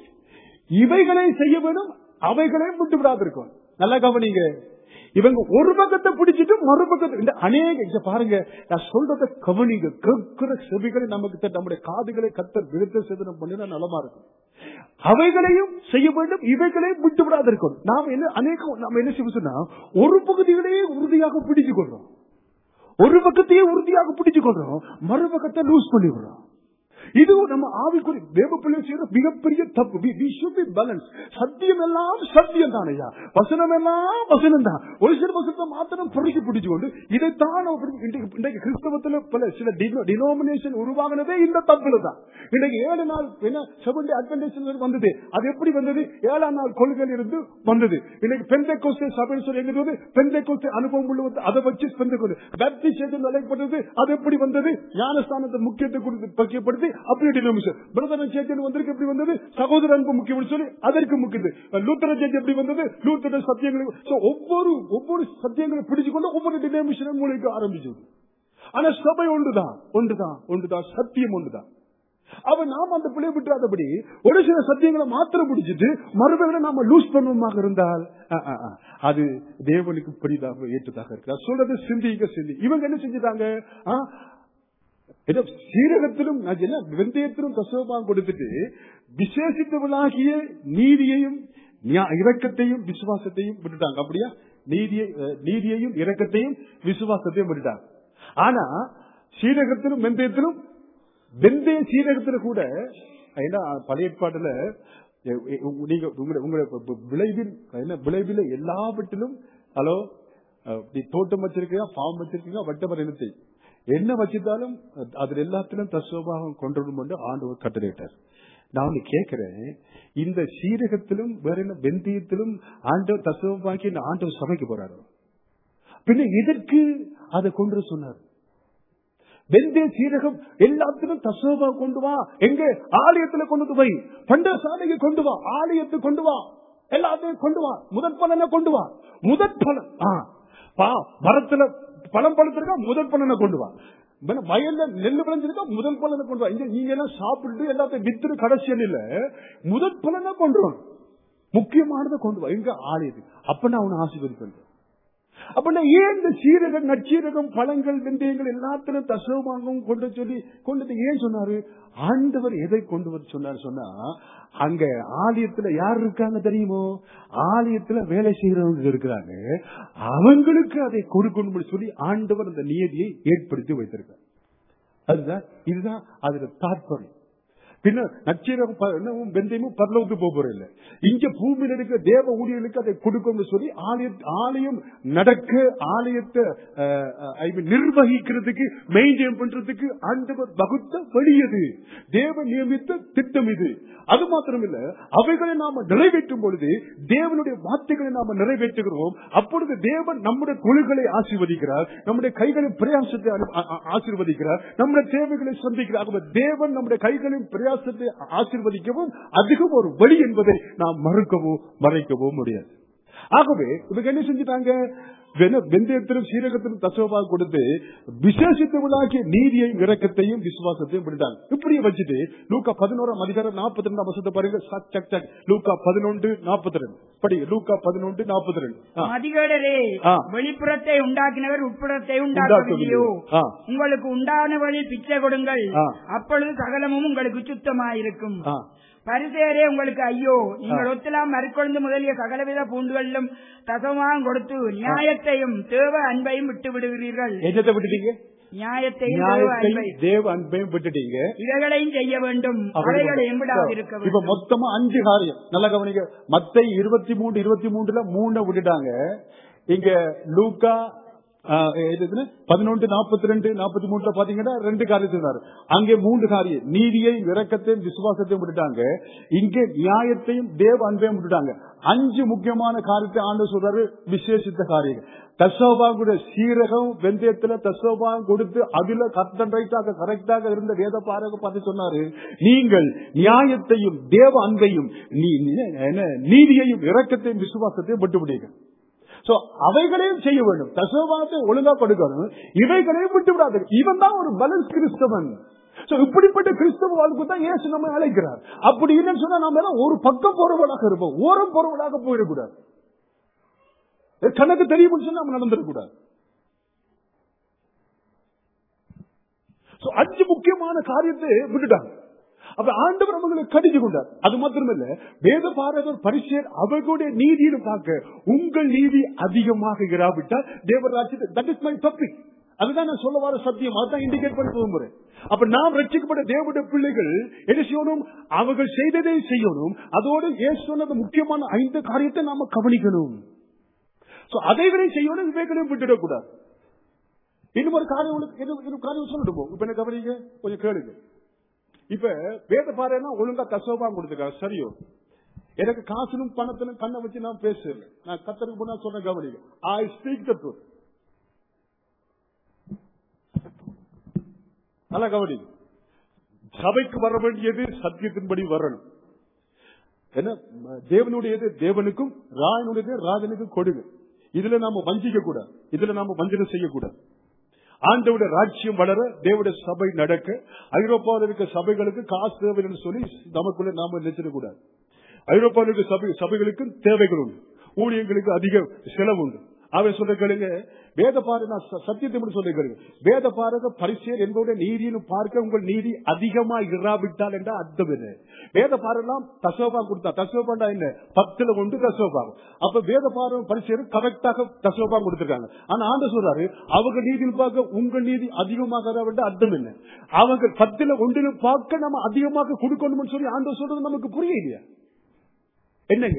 இவைகளை செய்ய வேணும் அவைகளையும் விட்டு விடாதிருக்கும் நல்லா கவனிங்க இவங்க ஒரு பக்கத்தை பிடிச்சிட்டு மறுபக்கத்தை இந்த அநேக இங்க பாருங்க நான் சொல்றத கவனிங்க கேட்கிற செவிகளை நமக்கு நம்முடைய காதுகளை கத்தர் விருத்த சேதனம் பண்ணினா நலமா இருக்கும் அவைகளையும் செய்ய வேண்டும் இவைகளையும் விட்டு விடாது இருக்கணும் நாம் என்ன அநேக நம்ம என்ன செய்ய சொன்னா ஒரு பகுதிகளையே உறுதியாக பிடிச்சு கொள்றோம் ஒரு பக்கத்தையே உறுதியாக பிடிச்சு கொள்றோம் மறுபக்கத்தை லூஸ் பண்ணி விடுறோம் இது நம்ம ஆவிக்குறி தேவ பிள்ளை செய்யற மிகப்பெரிய தப்பு We- we should be balanced. சத்தியம் எல்லாம் சத்தியம் தான் ஐயா வசனம் எல்லாம் வசனம் தான் ஒரு சில வசனத்தை மாத்திரம் பொறுக்கி பிடிச்சு கொண்டு இதைத்தான் நம்ம பிடிச்சு- இன்றைக்கு இன்றைக்கு கிறிஸ்தவத்துல பல சில டினோமினேஷன் உருவாகினதே இந்த தப்புல தான் இன்னைக்கு ஏழு நாள் என்ன செவன் டே அட்வென்டேஷன் வந்தது அது எப்படி வந்தது ஏழாம் நாள் கொள்கையில் இருந்து வந்தது இன்னைக்கு பெந்தை கோஸ்டே சபை சொல்லி எங்க வந்து பெந்தை கோஸ்டே அனுபவம் உள்ள வந்து அதை வச்சு பெந்தை கோஸ்டே பேப்டிஸ்ட் அழைக்கப்பட்டது அது எப்படி வந்தது ஞானஸ்தானத்தை முக்கியத்தை குறித்து பக்கியப்படுத்தி அப்படியே டினோமினேஷன் பிரதரன் சேர்த்து வந்திருக்கு எப்படி வந்தது சகோதர அன்பு முக்கியம் சொல்லி அதற்கு முக்கியது லூத்தர சேர்த்து எப்படி வந்தது லூத்தர சத்தியங்களை So, ஒவ்வொரு ஒவ்வொரு சத்தியங்களை பிடிச்சுக்கொண்டு ஒவ்வொரு டினோமினேஷன் மூலிக்க ஆரம்பிச்சது ஆனா சபை ஒன்றுதான் ஒன்றுதான் ஒன்றுதான் சத்தியம் ஒன்றுதான் அவன் நாம் அந்த பிள்ளை விட்டுறாதபடி ஒரு சில சத்தியங்களை மாத்திரம் பிடிச்சிட்டு மறுபடியும் நாம லூஸ் பண்ணுவமாக இருந்தால் அ, அ, அ, அது தேவனுக்கு பெரிதாக ஏற்றதாக இருக்கு சொல்றது சிந்திக்க சிந்தி இவங்க என்ன செஞ்சுட்டாங்க ஆ, ஏதோ சீரகத்திலும் நான் என்ன வெந்தயத்திலும் தசவமாக கொடுத்துட்டு விசேஷித்தவளாகிய நீதியையும் நியா- இரக்கத்தையும் விசுவாசத்தையும் விட்டுட்டாங்க அப்படியா நீதியை அஹ், நீதியையும் இரக்கத்தையும் விசுவாசத்தையும் விட்டுட்டாங்க ஆனா சீரகத்திலும் வெந்தயத்திலும் வெந்தய சீரகத்துல கூட ஏன்னா பழைய ஏற்பாட்டுல எ- எ- உங்க- நீங்க உங்களுடைய உங்களுடைய ப- ப- விளைவில் என்ன விளைவில் எல்லாவற்றிலும் ஹலோ அஹ், நீ தோட்டம் வச்சிருக்கீங்க ஃபார்ம் வச்சிருக்கீங்க வட்டவர் இனத்தை என்ன வச்சிருந்தாலும் அது- அதுல எல்லாத்திலும் தஸ்வபாகம் கொண்டு வந்து ஆண்டவர் கட்டளையிட்டார் நான் ஒண்ணு கேட்கிறேன் இந்த சீரகத்திலும் வேற என்ன வெந்தயத்திலும் ஆண்டவர் தஸ்வபாக்கி இந்த ஆண்டவர் சமைக்க போறாரு பின்ன எதற்கு அதை கொண்டு வர சொன்னார் வெந்தய சீரகம் எல்லாத்திலும் தசோபா கொண்டு வா எங்க ஆலயத்துல கொண்டு போய் பண்டசாலைக்கு கொண்டு வா ஆலயத்துக்கு கொண்டு வா எல்லாத்தையும் கொண்டு வா முதற் பலனை கொண்டு வா முதற் பலன் ஆ, பா மரத்துல பழம் பழத்திருக்கா முதற் பலனை கொண்டு வா வேணா வயல்ல நெல்லு விளைஞ்சிருக்கா முதல் பலனை கொண்டு வா இங்க நீங்க எல்லாம் சாப்பிட்டு எல்லாத்தையும் வித்துரு கடைசியில் இல்ல முதற் பலனை கொண்டு வா முக்கியமானதை கொண்டு வா எங்க ஆலயத்துக்கு அப்ப நான் உன்னை ஆசீர்வதிப்பேன் அப்படின்னா ஏன் இந்த சீரகம் நற்சீரகம் பழங்கள் வெந்தயங்கள் எல்லாத்திலும் தசவமாகவும் கொண்டு சொல்லி கொண்டு வந்து ஏன் சொன்னாரு ஆண்டவர் எதை கொண்டு வர சொன்னார் சொன்னா அங்க ஆலயத்துல யார் இருக்காங்க தெரியுமோ ஆலயத்துல வேலை செய்யறவங்க இருக்கிறாங்க அவங்களுக்கு அதை கொடுக்கணும்னு சொல்லி ஆண்டவர் அந்த நியதியை ஏற்படுத்தி வைத்திருக்கார் அதுதான் இதுதான் அதுல தாற்பயம் பின்ன நச்சீரகம் ப- என்னவும் வெந்தயமும் பரலவுக்கு போக போறது இல்ல இங்க பூமியில் இருக்க தேவ ஊழியர்களுக்கு அதை கொடுக்கணும்னு சொல்லி ஆலய ஆலயம் நடக்க ஆலயத்தை அஹ், அஹ், I mean, நிர்வகிக்கிறதுக்கு மெயின்டைன் பண்றதுக்கு ஆண்டவர் வகுத்த வழி அது தேவ நியமித்த திட்டம் இது அது மாத்திரம் இல்ல அவைகளை நாம நிறைவேற்றும் பொழுது தேவனுடைய வார்த்தைகளை நாம நிறைவேற்றுகிறோம் அப்பொழுது தேவன் நம்முடைய தொழில்களை ஆசீர்வதிக்கிறார் நம்முடைய கைகளின் பிரயாசத்தை அனு- ஆ- ஆ- ஆசீர்வதிக்கிறார் நம்முடைய தேவைகளை சந்திக்கிறார் ஆகவே தேவன் நம்முடைய கைகளின் பிரயாசத்தை ஆசீர்வதிக்கவும் அதிகம் ஒரு வழி என்பதை நாம் மறுக்கவோ மறைக்கவோ முடியாது ஆகவே இவங்க என்ன செஞ்சுட்டாங்க வென- வெந்தயத்திலும் சீரகத்திலும் தசவமாக கொடுத்து விசேஷித்தவளாகிய நீதியையும் இரக்கத்தையும் விசுவாசத்தையும் விடுத்தாங்க இப்படியே வச்சுட்டு லூக்கா பதினோராம் அதிகாரம் நாற்பத்தி ரெண்டாம் வருஷத்தை பாருங்க சக் சக் சக் லூக்கா பதினொன்று நாற்பத்தி ரெண்டு படி லூக்கா பதினொன்று நாற்பத்தி ரெண்டு மதிகேடரே ஆ. வெளிப்புறத்தை உண்டாக்கினவர் உட்புறத்தை உண்டாக்கவில்லையோ? உண்டாக்கவில்லையோ ஆ. உங்களுக்கு உண்டான வழி பிச்சை கொடுங்கள் ஆ. அப்பொழுது சகலமும் உங்களுக்கு சுத்தமாயிருக்கும் ஆ. பரிசேரே உங்களுக்கு ஐயோ நீங்கள் ஆ. ஒத்தலாம் மறுக்கொழுந்து முதலிய சகலவித பூண்டுகளிலும் தசமாக கொடுத்து நியாயத்தையும் தேவ அன்பையும் விட்டு விடுகிறீர்கள் என்னத்தை விட்டுட்டீங்க நியாயத்தையும் தேவ நியாயத்தையும் அன்பையும் தேவ அன்பையும் விட்டுட்டீங்க இவைகளையும் செய்ய வேண்டும் அப்படி அவைகளையும் விடாதிருக்க இப்ப வேண்டும் மொத்தமா அஞ்சு காரியம் நல்ல கவனிக்க மத்தை இருபத்தி மூணு இருபத்தி மூணுல மூணு விட்டுட்டாங்க இங்க லூக்கா பதினொன்று நாற்பத்தி ரெண்டு நாற்பத்தி மூணுல பாத்தீங்கன்னா ரெண்டு காரியம் சொன்னாரு அங்கே மூன்று காரியம் நீதியையும் இரக்கத்தையும் விசுவாசத்தையும் விட்டுட்டாங்க இங்கே நியாயத்தையும் தேவ அன்பையும் விட்டுட்டாங்க அஞ்சு முக்கியமான காரியத்தை ஆண்டு சொல்றாரு விசேஷித்த காரியம் தசோபாங்குட சீரகம் வெந்தயத்துல தசோபாகம் கொடுத்து அதுல கத்தன் ரைட்டாக கரெக்டாக இருந்த வேத பாரக பார்த்து சொன்னாரு நீங்கள் நியாயத்தையும் தேவ அன்பையும் நீ- நீ- என்ன, நீதியையும் இரக்கத்தையும் விசுவாசத்தையும் விட்டு விடுங்க சோ அவைகளையும் செய்ய வேண்டும் தசோபாகத்தை ஒழுங்கா கொடுக்கணும் இவைகளையும் விட்டு விடாது இவன் தான் ஒரு பலன்ஸ் கிறிஸ்தவன் சோ இப்படிப்பட்ட கிறிஸ்தவ வாழ்க்கை தான் இயேசு நம்ம அழைக்கிறார் அப்படி இல்லைன்னு சொன்னா நம்ம எல்லாம் ஒரு பக்கம் போறவளாக இருப்போம் ஓரம் போறவளாக போயிடக்கூடாது கணக்கு தெரியும் சொன்னா நம்ம நடந்துடக்கூடாது So, அஞ்சு முக்கியமான காரியத்தை விட்டுட்டாங்க அப்ப ஆண்டவர் அவங்களை கடிச்சு கொண்டார் அது மாத்திரமல்ல வேத பாரதர் பரிசேர் அவர்களுடைய நீதியிலும் பார்க்க உங்கள் நீதி அதிகமாக இராவிட்டால் தேவராட்சி தட் இஸ் மை டாபிக் அதுதான் நான் சொல்ல வர சத்தியம் அதுதான் இண்டிகேட் பண்ணி போகும்போது அப்ப நாம் ரட்சிக்கப்பட்ட தேவனுடைய பிள்ளைகள் என்ன செய்யணும் அவர்கள் செய்ததை செய்யணும் அதோடு ஏசு சொன்னது முக்கியமான ஐந்து காரியத்தை நாம கவனிக்கணும் So, அதைகளையும் செய்யணும் இவைகளையும் விட்டுடக்கூடாது இன்னும் ஒரு காரியம் உங்களுக்கு- இன்னும் இன்னும் காரியம் சொல்லட்டுமோ இப்ப என்ன கவனிங்க கொஞ்சம் கேளுங்க இப்ப வேத பாருன்னா ஒழுங்கா தசோபா கொடுத்துருக்காங்க சரியோ எனக்கு காசிலும் பணத்திலும் கண்ணை வச்சு நான் பேசுறேன் நான் கத்தருக்கு போனா சொன்ன கவனிங்க ஐ ஸ்பீக் த ட்ரூத் நல்லா கவனிங்க சபைக்கு வர வேண்டியது சத்தியத்தின்படி வரணும் என்ன ம- தேவனுடையது தேவனுக்கும் ராயனுடையது ராஜனுக்கும் கொடுங்க இதுல நாம வஞ்சிக்க கூடாது இதுல நாம வஞ்சனை செய்யக்கூடாது ஆண்டவுடைய ராஜ்யம் வளர தேவடைய சபை நடக்க ஐரோப்பாவில் இருக்க சபைகளுக்கு காசு தேவைன்னு சொல்லி நமக்குள்ள நாம நினைச்சிடக்கூடாது ஐரோப்பாவில் இருக்க சபை சபைகளுக்கும் தேவைகள் உண்டு ஊழியங்களுக்கு அதிக செலவு உண்டு அவன் சொல்ற கேளுங்க வேத பாரு நான் ச- சத்தியத்தை மட்டும் சொல்ல கேளுங்க வேத பாருங்க பரிசேர் என்பவருடைய நீதியிலும் பார்க்க உங்கள் நீதி அதிகமா இராவிட்டால் என்ற அர்த்தம் என்ன வேத பாரெல்லாம் தசோபா கொடுத்தா தசோபாண்டா என்ன பத்துல ஒன்று தசோபாகம் அப்ப வேத பாரு பரிசேரும் கரெக்டாக தசோபா கொடுத்திருக்காங்க ஆனா ஆண்டு சொல்றாரு அவங்க நீதியில் பார்க்க உங்கள் நீதி அதிகமாக இராவிட்டா அர்த்தம் என்ன அவங்க பத்துல ஒன்றில் பார்க்க நம்ம அதிகமாக கொடுக்கணும்னு சொல்லி ஆண்டு சொல்றது நமக்கு புரியலையா என்னங்க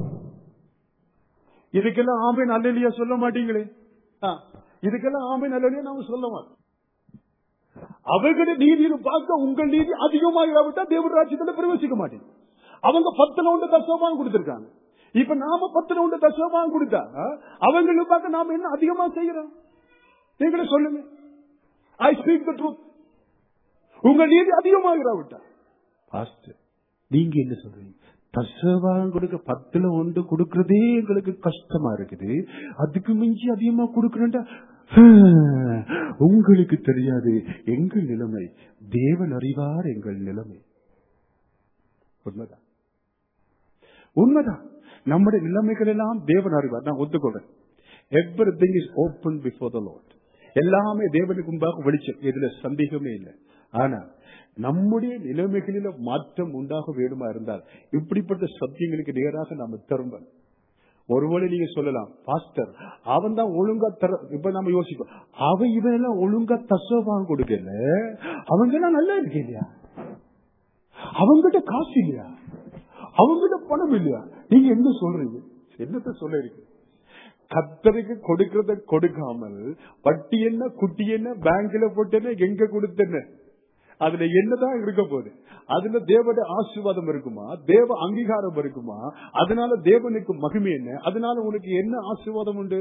இதுக்கெல்லாம் ஆம்பை நல்லலியா சொல்ல மாட்டீங்களே ஆ, இதுக்கெல்லாம் ஆம்பை நல்லலியா நாம சொல்ல மாட்டோம் அவர்களுடைய நீதியை பார்க்க உங்கள் நீதி அதிகமாகிவிட்டா தேவன் ராஜ்யத்துல பிரவேசிக்க மாட்டீங்க அவங்க பத்துல ஒன்று தசோபாகம் கொடுத்திருக்காங்க இப்ப நாம பத்துல ஒன்று தசோபாகம் கொடுத்தா ஆ, அவங்களுக்கு பார்க்க நாம என்ன அதிகமா செய்யறோம் நீங்களே சொல்லுங்க ஐ ஸ்பீக் த ட்ரூத் உங்க நீதி அதிகமாகிறாவிட்டா பாஸ்டர் நீங்க என்ன சொல்றீங்க தசவாகம் கொடுக்க பத்துல ஒன்று கொடுக்கறதே எங்களுக்கு கஷ்டமா இருக்குது அதுக்கு மிஞ்சி அதிகமா கொடுக்கணும்டா ஹம், உங்களுக்கு தெரியாது எங்கள் நிலைமை தேவன் அறிவார் எங்கள் நிலைமை உண்மைதான் உண்மைதான் நம்முடைய நிலைமைகள் எல்லாம் தேவன் அறிவார் நான் ஒத்துக்கொள்றேன் everything is open before the lord எல்லாமே தேவனுக்கு முன்பாக வெளிச்சம் இதுல சந்தேகமே இல்லை ஆனா நம்முடைய நிலைமைகளில மாற்றம் உண்டாக வேணுமா இருந்தால் இப்படிப்பட்ட சத்தியங்களுக்கு நேராக நாம திரும்பணும் ஒருவேளை நீங்க சொல்லலாம் பாஸ்டர் அவன் தான் ஒழுங்கா தர இப்ப நம்ம யோசிப்போம் அவன் இவன் எல்லாம் ஒழுங்கா தசவாங்க கொடுக்கல அவங்க எல்லாம் நல்லா இருக்கு இல்லையா அவங்ககிட்ட காசு இல்லையா அவங்ககிட்ட பணம் இல்லையா நீங்க என்ன சொல்றீங்க என்னத்த சொல்ல இருக்கு கத்தருக்கு கொடுக்கறத கொடுக்காமல் வட்டி என்ன குட்டி என்ன பேங்க்ல போட்டேன்னு எங்க கொடுத்தேன்னு அதுல என்னதான் இருக்க போகுது அதுல தேவட ஆசீர்வாதம் இருக்குமா தேவ அங்கீகாரம் இருக்குமா அதனால தேவனுக்கு மகிமை என்ன அதனால உனக்கு என்ன ஆசீர்வாதம் உண்டு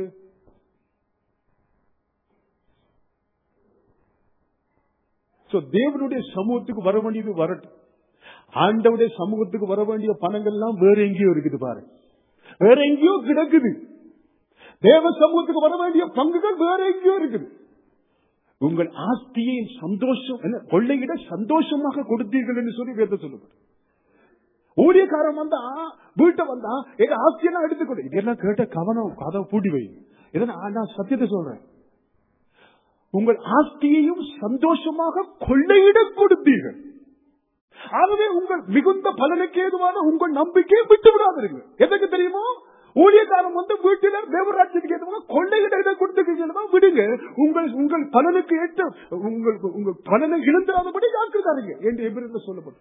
So, தேவனுடைய சமூகத்துக்கு வர வேண்டியது வரட்டும் ஆண்டவுடைய சமூகத்துக்கு வர வேண்டிய பணங்கள் எல்லாம் வேற எங்கேயோ இருக்குது பாரு வேற எங்கேயோ கிடக்குது தேவ சமூகத்துக்கு வர வேண்டிய பங்குகள் வேற எங்கேயோ இருக்குது உங்கள் ஆஸ்தியை சந்தோஷம் என்ன கொள்ளையிட சந்தோஷமாக கொடுத்தீர்கள் என்று சொல்லி வேத சொல்லப்படும் ஊழியக்காரன் வந்தா வீட்டை வந்தா எங்க ஆஸ்தியெல்லாம் எடுத்துக்கொடு இதெல்லாம் கேட்ட கவனம் கதவை பூட்டி வை இதை நான் நான் சத்தியத்தை சொல்றேன் உங்கள் ஆஸ்தியையும் சந்தோஷமாக கொள்ளையிட கொடுத்தீர்கள் ஆகவே உங்கள் மிகுந்த பலனுக்கு ஏதுவான உங்கள் நம்பிக்கையை விட்டு விடாதீர்கள் எதுக்கு தெரியுமா ஊழியக்காரன் வந்து வீட்டில தேவராட்சியத்துக்கு ஏதுவாக கொள்ளையிட இதை கொடுத்துக்கிறீங்க விடுங்க உங்கள் உங்கள் பலனுக்கு ஏற்ற உங்கள் உங்கள் பலனை இழந்துடாதபடி ஜாக்கிரதாருங்க என்று எபிரத்துல சொல்லப்படும்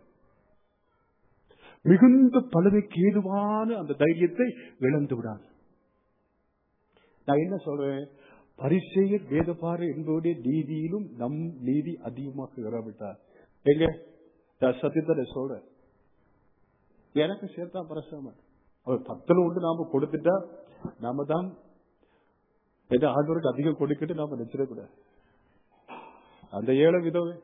மிகுந்த பலனுக்கு ஏதுவான அந்த தைரியத்தை இழந்து விடாது நான் என்ன சொல்றேன் பரிசெயர் வேதபாறு என்பவருடைய நீதியிலும் நம் நீதி அதிகமாக இறவிட்டார் எங்க நான் சத்தியத்தை நான் சொல்றேன் எனக்கு சேர்த்தா பரசாம அவர் பத்துல ஒன்று நாம கொடுத்துட்டா நாம தான் எந்த ஆண்டவருக்கு அதிகம் கொடுக்கிட்டு நாம நினைச்சிடக்கூடாது அந்த ஏழை விதவை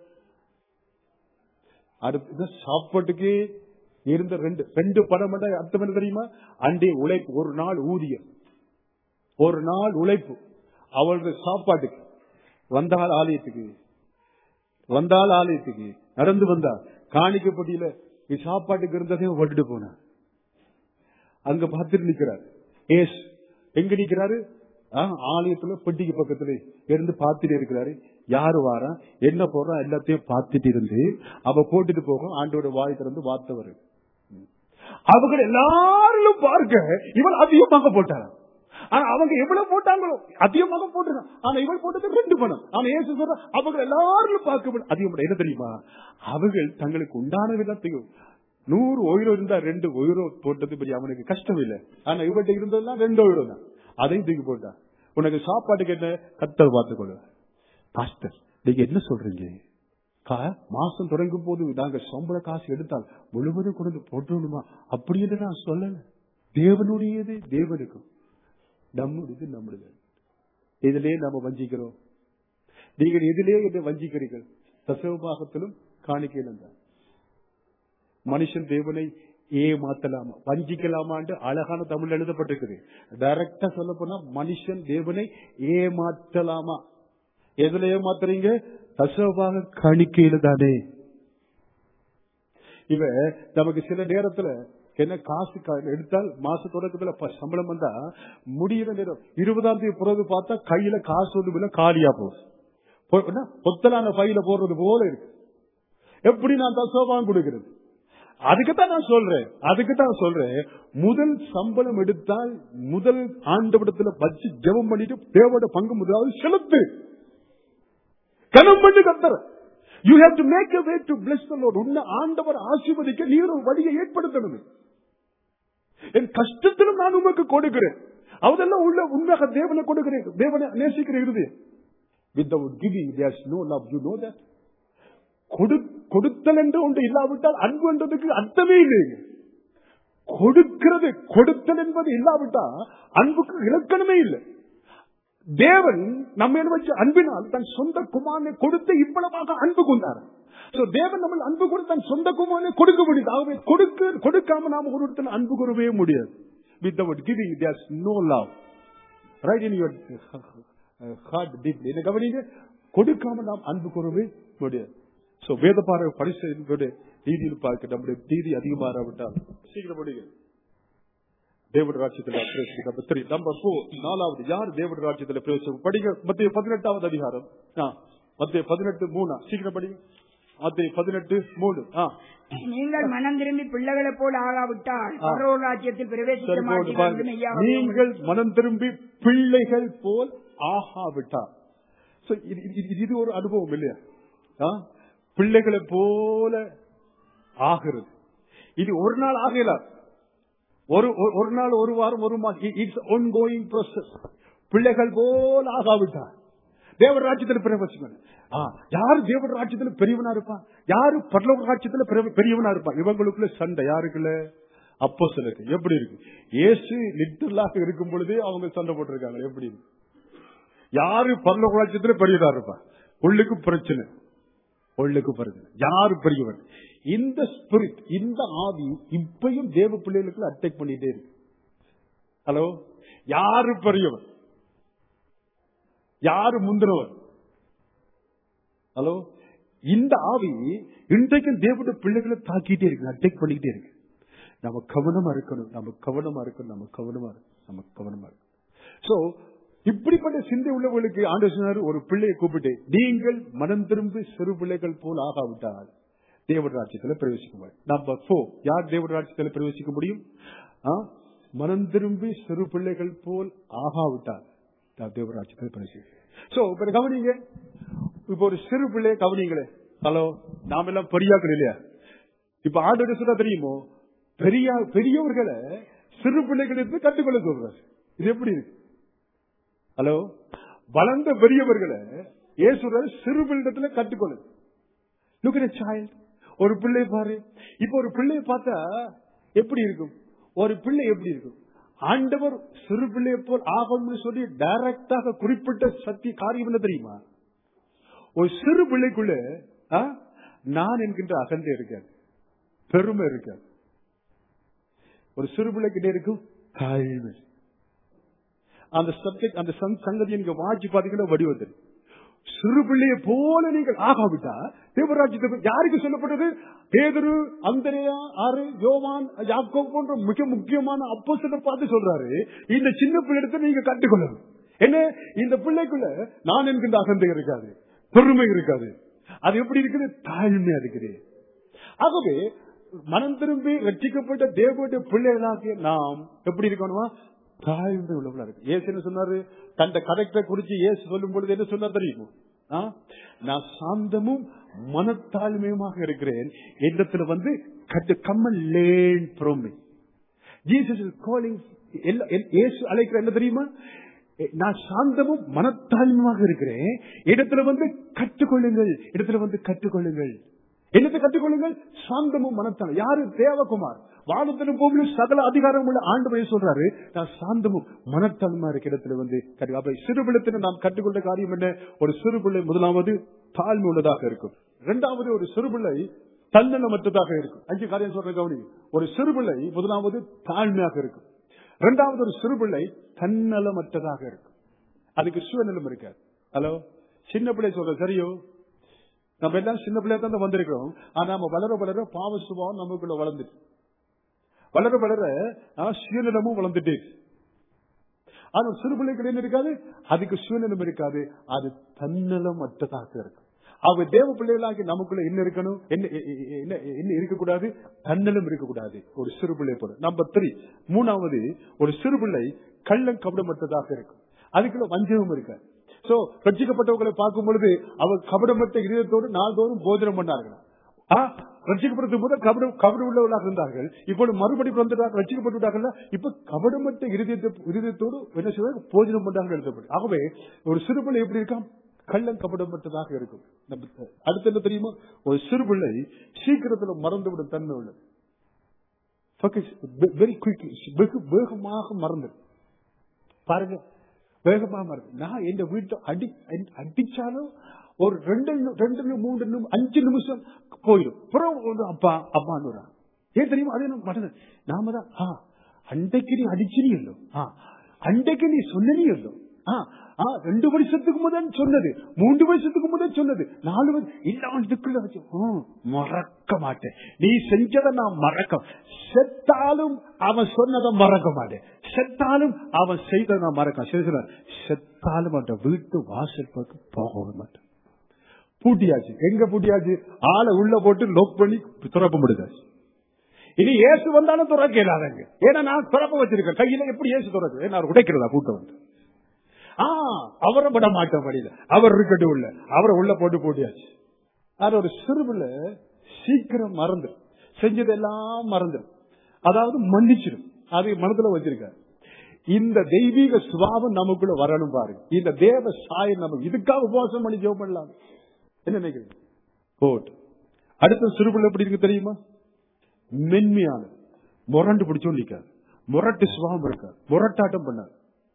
அடுத்து சாப்பாட்டுக்கு இருந்த ரெண்டு ரெண்டு படம் அர்த்தம் என்ன தெரியுமா அண்டே உழைப்பு ஒரு நாள் ஊதியம் ஒரு நாள் உழைப்பு அவளுடைய சாப்பாட்டுக்கு வந்தால் ஆலயத்துக்கு வந்தால் ஆலயத்துக்கு நடந்து வந்தா காணிக்கப்பட்டியில சாப்பாட்டுக்கு இருந்ததையும் விட்டுட்டு போன அங்க பார்த்துட்டு நிக்கிறார் ஏஸ் எங்க நிக்கிறாரு ஆ, ஆலயத்துல பெட்டிக்கு பக்கத்துல இருந்து பார்த்துட்டு இருக்கிறாரு யாரு வாரா என்ன போறா எல்லாத்தையும் பார்த்துட்டு இருந்து அவ போட்டுட்டு போகும் ஆண்டோட வாய் திறந்து வார்த்தை வரும் அவங்க எல்லாரும் பார்க்க இவள் அதிகமாக போட்டாங்க ஆனா அவங்க எவ்வளவு போட்டாங்களோ அதிகமாக போட்டுருக்கான் ஆனா இவள் போட்டது ரெண்டு பணம் ஆனா ஏசு சொல்ற அவங்க எல்லாரும் பார்க்க அதிகம் என்ன தெரியுமா அவர்கள் தங்களுக்கு உண்டான விதத்தையும் நூறு ஒயிரோ இருந்தா ரெண்டு ஒயிரோ போட்டது படி அவனுக்கு கஷ்டம் இல்லை ஆனா இவர்கிட்ட இருந்ததெல்லாம் ரெண்டு ஒயிரோ தான் அதையும் தூக்கி போட்டான் உனக்கு சாப்பாட்டுக்கு என்ன கத்தல் பார்த்துக்கொள்ள பாஸ்டர் நீங்க என்ன சொல்றீங்க கா- மாசம் தொடங்கும் போது நாங்க சம்பள காசு எடுத்தால் முழுவதும் கொண்டு போட்டுணுமா அப்படி என்று நான் சொல்லல தேவனுடையது தேவனுக்கும் நம்முடையது நம்முடையது இதிலே நாம வஞ்சிக்கிறோம் நீங்கள் எதிலே என்னை வஞ்சிக்கிறீர்கள் தசவபாகத்திலும் காணிக்கையிலும் தான் மனுஷன் தேவனை ஏமாத்தலாமா வஞ்சிக்கலாமான்னு அழகான தமிழ் எழுதப்பட்டிருக்குது டைரக்டா சொல்ல போனா மனுஷன் தேவனை ஏமாற்றலாமா எதுல ஏமாத்துறீங்க தசவாக கணிக்கையில தானே இவ நமக்கு சில நேரத்துல என்ன காசு க- எடுத்தால் மாச தொடக்கத்துல ப- சம்பளம் வந்தா முடியிற நேரம் இருபதாம் தேதி பிறகு பார்த்தா கையில காசு ஒன்று இல்ல காலியா போகுது பொ- என்ன? பொத்தலான பையில போடுறது போல இருக்கு எப்படி நான் தசோபாகம் கொடுக்கிறது அதுக்குத்தான் நான் சொல்றேன் அதுக்கு தான் சொல்றேன் முதல் சம்பளம் எடுத்தால் முதல் ஆண்டவிடத்துல வச்சு ஜெபம் பண்ணிட்டு தேவோட பங்கு முதலாவது செலுத்து கனம் பண்ணி கத்தர you have to make a way to bless the lord உன்னை ஆண்டவர் ஆசீர்வதிக்க நீ ஒரு வழியை ஏற்படுத்தணும் என் கஷ்டத்திலும் நான் உமக்கு கொடுக்கிறேன் அவதெல்லாம் உள்ள உண்மையாக தேவனை கொடுக்கிறேன் தேவனை நேசிக்கிற இறுதி without giving there's no love you know that கொடு- கொடுத்தல் என்று ஒன்று இல்லாவிட்டால் அன்பு என்றதுக்கு அர்த்தமே இல்லை கொடுக்கிறது கொடுத்தல் என்பது இல்லாவிட்டா அன்புக்கு இலக்கணமே இல்லை தேவன் நம்ம வச்சு அன்பினால் தன் சொந்த குமாரனை கொடுத்து இவ்வளவாக அன்பு கொண்டார் So, தேவன் நம்ம அன்பு கொடுத்து தன் சொந்த குமாரனை கொடுக்க முடியுது ஆகவே கொடுக்க கொடுக்காம நாம ஒரு இடத்துல அன்பு கூறவே முடியாது without giving there's no love right in your heart deep இதை கவனிங்க கொடுக்காம நாம் அன்பு கூறவே முடியாது சோ வேத பார பரிசு நீதியில் பார்க்க நம்முடைய நீதி அதிகமாறாவிட்டால் சீக்கிரம் முடியுங்க தேவட ராஜ்யத்தில் பிரவேசிக்க நம்பர் த்ரீ நம்பர் போர் நாலாவது யார் தேவட ராஜ்யத்தில் பிரவேசிக்கும் படிங்க மத்திய பதினெட்டாவது அதிகாரம் ஆ, மத்திய பதினெட்டு மூணா சீக்கிரம் படிங்க மத்திய பதினெட்டு மூணு ஆ நீங்கள் மனம் திரும்பி பிள்ளைகளைப் போல் ஆகாவிட்டால் பரலோக ராஜ்யத்தில் பிரவேசிக்க சரி, போடு, மாட்டீர்கள் என்று பாருங்க. மெய்யாகவே நீங்கள் மனம் திரும்பி பிள்ளைகள் போல் ஆகாவிட்டார் So, இது- இது- இது- இது ஒரு அனுபவம் இல்லையா ஆ? பிள்ளைகளை போல ஆகிறது இது ஒரு நாள் ஆகல ஒரு ஒரு- ஒரு நாள் ஒரு வாரம் ஒரு மாசம் இட்ஸ் ஒன் கோயிங் ப்ரோசஸ் பிள்ளைகள் போல ஆகாவிட்டார் தேவ ராஜ்யத்தில் பிரவேசிக்கணும் ஆ, யாரு தேவ ராஜ்யத்தில் பெரியவனா இருப்பான் யாரு பரலோக ராஜ்யத்தில் பெரிய- பெரியவனா இருப்பான் இவங்களுக்குள்ள சண்டை யாருக்குள்ள அப்போ சிலருக்கு எப்படி இருக்கு இயேசு லிட்டரலாக இருக்கும் பொழுதே அவங்க சண்டை போட்டிருக்காங்க எப்படி இருக்கு? யாரு பரலோக ராஜ்யத்துல பெரியதா இருப்பான் உள்ளுக்கு பிரச்சனை உள்ளுக்கு பிரச்சனை யாரு பெரியவன் இந்த ஸ்பிரிட் இந்த ஆவி இப்பயும் தேவ பிள்ளைகளுக்கு அட்டாக் பண்ணிட்டே இருக்கு ஹலோ யாரு பெரியவன் யாரு முந்தினவன் ஹலோ இந்த ஆவி இன்றைக்கும் தேவனுடைய பிள்ளைகளை தாக்கிட்டே இருக்கு அட்டாக் பண்ணிக்கிட்டே இருக்கு நம்ம கவனமா இருக்கணும் நம்ம கவனமா இருக்கணும் நம்ம கவனமா இருக்கணும் நம்ம கவனமா இருக்கணும் சோ இப்படிப்பட்ட சிந்தை உள்ளவர்களுக்கு ஆண்டு சொன்னார் ஒரு பிள்ளையை கூப்பிட்டு நீங்கள் மனம் திரும்பி சிறு பிள்ளைகள் போல் ஆகாவிட்டால் தேவட ராஜ்யத்தில் பிரவேசிக்க முடியும் நம்பர் போர் யார் தேவட ராஜ்யத்தில் பிரவேசிக்க முடியும் ஆ? மனம் திரும்பி சிறு பிள்ளைகள் போல் ஆகாவிட்டால் நான் தேவ ராஜ்யத்தில் பிரவேசிக்க சோ இப்ப கவனிங்க இப்ப ஒரு சிறு பிள்ளைய கவனிங்களே ஹலோ நாம எல்லாம் பெரியாக்கள் இல்லையா இப்ப ஆண்டு சொன்னா தெரியுமோ பெரிய பெரியவர்களை சிறு பிள்ளைகளிடத்து கற்றுக்கொள்ள சொல்றாரு இது எப்படி இருக்கு ஹலோ வளர்ந்த பெரியவர்களை இயேசுவர் சிறு பிள்ளைடத்துல கற்றுக்கொள்ளு லுக் at a child ஒரு பிள்ளை பாரு இப்ப ஒரு பிள்ளையை பார்த்தா எப்படி இருக்கும் ஒரு பிள்ளை எப்படி இருக்கும் ஆண்டவர் சிறு பிள்ளையை போல் ஆகணும்னு சொல்லி டைரக்டாக குறிப்பிட்ட சக்தி காரியம் என்ன தெரியுமா ஒரு சிறு பிள்ளைக்குள்ள ஆ, நான் என்கின்ற அகந்தை இருக்காது பெருமை இருக்காது ஒரு சிறு பிள்ளைகிட்ட இருக்கும் தாழ்மை அந்த சப்ஜெக்ட் அந்த சங்- சங்கதியை நீங்க வாட்சி பாத்தீங்கன்னா வடிவத்தில் சிறு பிள்ளையை போல நீங்கள் ஆகாவிட்டா தேவராஜ்யத்தை யாருக்கு சொல்லப்பட்டது பேதுரு அந்தரையா ஆறு யோவான் யாக்கோ போன்ற மிக முக்கியமான அப்போ பார்த்து சொல்றாரு இந்த சின்ன பிள்ளைடத்தை நீங்க கற்றுக்கொள்ளணும் என்ன இந்த பிள்ளைக்குள்ள நான் என்கின்ற அகந்தை இருக்காது பெருமை இருக்காது அது எப்படி இருக்குது தாழ்மையா இருக்குது ஆகவே மனம் திரும்பி ரட்சிக்கப்பட்ட தேவனுடைய பிள்ளைகளாகிய நாம் எப்படி இருக்கணுமா தாழ்மை உள்ளவர்களா இருக்கு ஏசு என்ன சொன்னாரு தந்த கரெக்டை குறிச்சு ஏசு சொல்லும் பொழுது என்ன சொன்னார் தெரியுமோ ஆ? நான் சாந்தமும் மனத்தாழ்மையுமாக இருக்கிறேன் இடத்துல வந்து கட்டு கம்மல் லேன் promise. ஜீசஸ் இஸ் காலிங் இயேசு அழைக்கிற என்ன தெரியுமா நான் சாந்தமும் மனத்தாழ்மையாக இருக்கிறேன் இடத்துல வந்து கற்றுக்கொள்ளுங்கள் இடத்துல வந்து கற்றுக்கொள்ளுங்கள் என்னத்தை கற்றுக்கொள்ளுங்கள் சாந்தமும் மனத்தாழ்மை யாரு தேவகுமார் வானத்திலும் பூமியிலும் சகல அதிகாரம் உள்ள ஆண்டு சொல்றாரு நான் சாந்தமும் மனத்தாழ்மையா இருக்க இடத்துல வந்து கற்று- அப்ப சிறு பிள்ளைத்தின நாம் கற்றுக்கொண்ட காரியம் என்ன ஒரு சிறு பிள்ளை முதலாவது தாழ்மை உள்ளதாக இருக்கும் இரண்டாவது ஒரு சிறு பிள்ளை தன்னலமற்றதாக இருக்கும் அஞ்சு காரியம் சொல்ற கவனி ஒரு சிறுபிள்ளை முதலாவது தாழ்மையாக இருக்கும் இரண்டாவது ஒரு சிறுபிள்ளை தன்னலமற்றதாக இருக்கும் அதுக்கு சுயநலம் இருக்காது ஹலோ சின்ன பிள்ளை சொல்ற சரியோ நம்ம எல்லாம் சின்ன பிள்ளையா தான் வந்திருக்கிறோம் ஆனா நம்ம வளர வளர பாவ சுபாவம் நமக்குள்ள வளர்ந்துட்டு வளர வளர ஆ, சுயநலமும் வளர்ந்துட்டே இருக்கு. ஆனா சிறு பிள்ளைகள் என்ன இருக்காது அதுக்கு சுயநலம் இருக்காது அது தன்னலம் அற்றதாக இருக்கும் அவ தேவ பிள்ளைகளாகி நமக்குள்ள என்ன இருக்கணும் என்ன எ- எ- எ- என்ன என்ன இருக்கக்கூடாது தன்னலம் இருக்கக்கூடாது ஒரு சிறு பிள்ளை போல நம்பர் த்ரீ மூணாவது ஒரு சிறு பிள்ளை கள்ளம் கபடமற்றதாக இருக்கும் அதுக்குள்ள வஞ்சகம் இருக்காது சோ ரட்சிக்கப்பட்டவர்களை பார்க்கும் பொழுது அவர் கபடமற்ற இதயத்தோடு நாள்தோறும் போஜனம் பண்ணார்கள் ஆ, ரட்சிக்கப்படுறதுக்கு முதல் கபடம் கபடு உள்ளவர்களாக இருந்தார்கள் இப்போது மறுபடி வந்துட்டார் ரட்சிக்கப்பட்டு விட்டார்கள் இப்ப கபடமற்ற இருதயத்தை இருதயத்தோடு என்ன செய்வாங்க போஜனம் பண்றாங்க எழுதப்படும் ஆகவே ஒரு சிறுபிள்ளை எப்படி இருக்கான் கள்ளம் கபடமற்றதாக இருக்கும் நம்ம அடுத்து என்ன தெரியுமா ஒரு சிறுபிள்ளை சீக்கிரத்துல மறந்துவிடும் தன்மை உள்ளது வெரி குயிக் வெகு வேகமாக மறந்துடும் பாருங்க வேகமா மறந்து நான் என் வீட்டை அடி அடிச்சாலும் ஒரு ரெண்டு நி- ரெண்டு நி- மூன்று நிமி- அஞ்சு நிமிஷம் போயிடும் அப்புறம் வந்து அப்பா அப்பான்னு ஏன் தெரியுமா அதே நம்ம மறந்து நாம தான் ஆ அன்றைக்கு நீ அடிச்சினியல்லோ ஆ அன்றைக்கு நீ சொன்னனியல்லோ ஆ ஆ ரெண்டு வருஷத்துக்கு முதல் சொன்னது மூன்று வருஷத்துக்கு முதல் சொன்னது நாலு வருஷம் இல்லாண்டுக்குள்ள வச்சு ம், மறக்க மாட்டேன் நீ செஞ்சதை நான் மறக்க செத்தாலும் அவன் சொன்னதை மறக்க மாட்டேன் செத்தாலும் அவன் செய்ததை நான் மறக்க சரி சொல்ல செத்தாலும் அந்த வீட்டு வாசல் பக்கம் போகவே மாட்டேன் பூட்டியாச்சு எங்க பூட்டியாச்சு ஆளை உள்ள போட்டு லோக் பண்ணி துறப்ப முடியாச்சு இனி ஏசு வந்தாலும் துறக்க இல்லாதங்க ஏன்னா நான் துறப்ப வச்சிருக்கேன் கையில எப்படி ஏசு துறக்கு நான் உடைக்கிறதா கூட்டம் வந்து ஆ அவரை விட மாட்டோம் வழியில அவர் இருக்கட்டு உள்ள அவரை உள்ள போட்டு பூட்டியாச்சு அது ஒரு சிறுபிள்ள சீக்கிரம் மறந்து செஞ்சதெல்லாம் மறந்து அதாவது மன்னிச்சிடும் அதை மனதுல வச்சிருக்காரு இந்த தெய்வீக சுபாவம் நமக்குள்ள வரணும் பாருங்க இந்த தேவ சாயம் நமக்கு இதுக்காக உபவாசம் பண்ணி ஜெபம் பண்ணலாம் என்ன நினைக்கிறீங்க போட்டு அடுத்த சிறுபிள்ளை எப்படி இருக்கு தெரியுமா மென்மையான முரண்டு பிடிச்சோம் நிக்காது முரட்டு சுபாவம் இருக்காது முரட்டாட்டம் பண்ணாது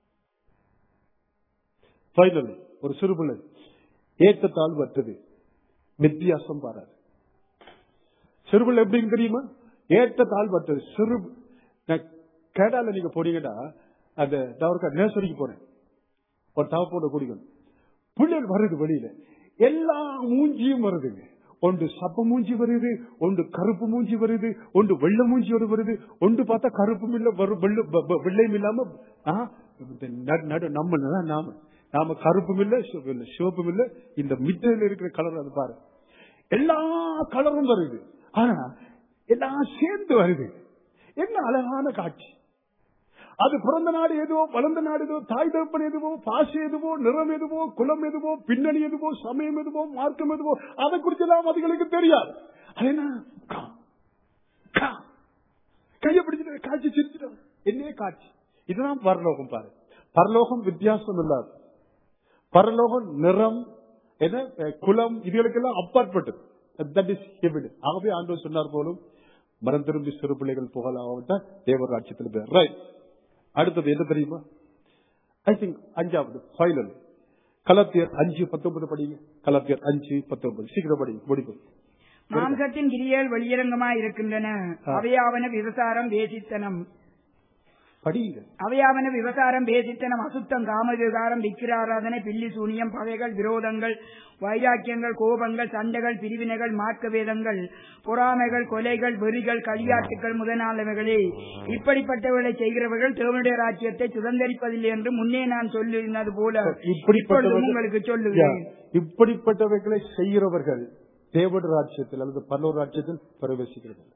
ஃபைனல் ஒரு சிறுபிள்ளை ஏற்றத்தால் வற்றது வித்தியாசம் பாராது சிறுபிள்ளை எப்படின்னு தெரியுமா ஏற்றத்தால் வற்றது சிறு நான் கேடால நீங்க போனீங்கன்னா அந்த தவறுக்கா நேசரிக்கு போனேன் ஒரு தவப்போட குடிக்கணும் பிள்ளைகள் வருது வெளியில எல்லா மூஞ்சியும் வருதுங்க ஒன்று சப்ப மூஞ்சி வருது ஒன்று கருப்பு மூஞ்சி வருது ஒன்று வெள்ளை மூஞ்சி ஒரு வருது ஒன்று பார்த்தா கருப்பும் இல்ல வரு- வெள்ளை- வெ- வெ- வெள்ளையும் இல்லாம ஆ, இந்த நடு- நடு நம்ம தான் நாம நாம கருப்பும் இல்ல சிவப்பு இல்ல சிவப்பும் இல்ல இந்த மிட்டையில இருக்கிற கலர் அது பாரு எல்லா கலரும் வருது ஆனா எல்லாம் சேர்ந்து வருது என்ன அழகான காட்சி அது பிறந்த நாடு எதுவோ வளர்ந்த நாடு எதுவோ தாய் தகப்பன் எதுவோ பாசை எதுவோ நிறம் எதுவோ குலம் எதுவோ பின்னணி எதுவோ சமயம் எதுவோ மார்க்கம் எதுவோ அதை குறிச்செல்லாம் அதுகளுக்கு தெரியாது அது என்ன கா, கா. கையை பிடிச்சிட்டு காட்சி சிரிச்சிட்டோம் என்னே காட்சி இதுதான் பரலோகம் பாரு பரலோகம் வித்தியாசம் இல்லாது பரலோகம் நிறம் என்ன அஹ், குலம் இதுகளுக்கெல்லாம் அப்பாற்பட்டது தட் இஸ் ஹெவிட் ஆகவே ஆண்டவர் சொன்னார் போலும் மரம் திரும்பி சிறு பிள்ளைகள் புகழாவட்ட தேவர் ராட்சியத்தில் பேர் ரைட் அடுத்தது என்ன தெரியுமா ஐ திங்க் அஞ்சாவது ஃபைனல் கலத்தியர் அஞ்சு பத்தொன்பது படிங்க கலத்தியர் அஞ்சு பத்தொன்பது சீக்கிரம் படிங்க முடிப்பு மாம்சத்தின் கிரியல் வெளியரங்கமாய் இருக்கின்றன அவையாவன விவசாரம் வேசித்தனம் படிங்க அவையாவன விவசாரம் பேசித்தனம் அசுத்தம் காம விவகாரம் விக்கிராராதனை பில்லி சூனியம் பகைகள் விரோதங்கள் வைராக்கியங்கள் கோபங்கள் சண்டைகள் பிரிவினைகள் மார்க்க வேதங்கள் பொறாமைகள் கொலைகள் வெறிகள் களியாட்டுகள் முதலானவைகளே இப்படிப்பட்டவர்களை செய்கிறவர்கள் தேவனுடைய ராஜ்யத்தை சுதந்திரிப்பதில்லை என்று முன்னே நான் சொல்லினது போல இப்பொழுது உங்களுக்கு சொல்லுகிறேன் Yeah. இப்படிப்பட்டவைகளை செய்கிறவர்கள் தேவட ராஜ்யத்தில் அல்லது பல்லோர் ராஜ்யத்தில் பிரவேசிக்கிறது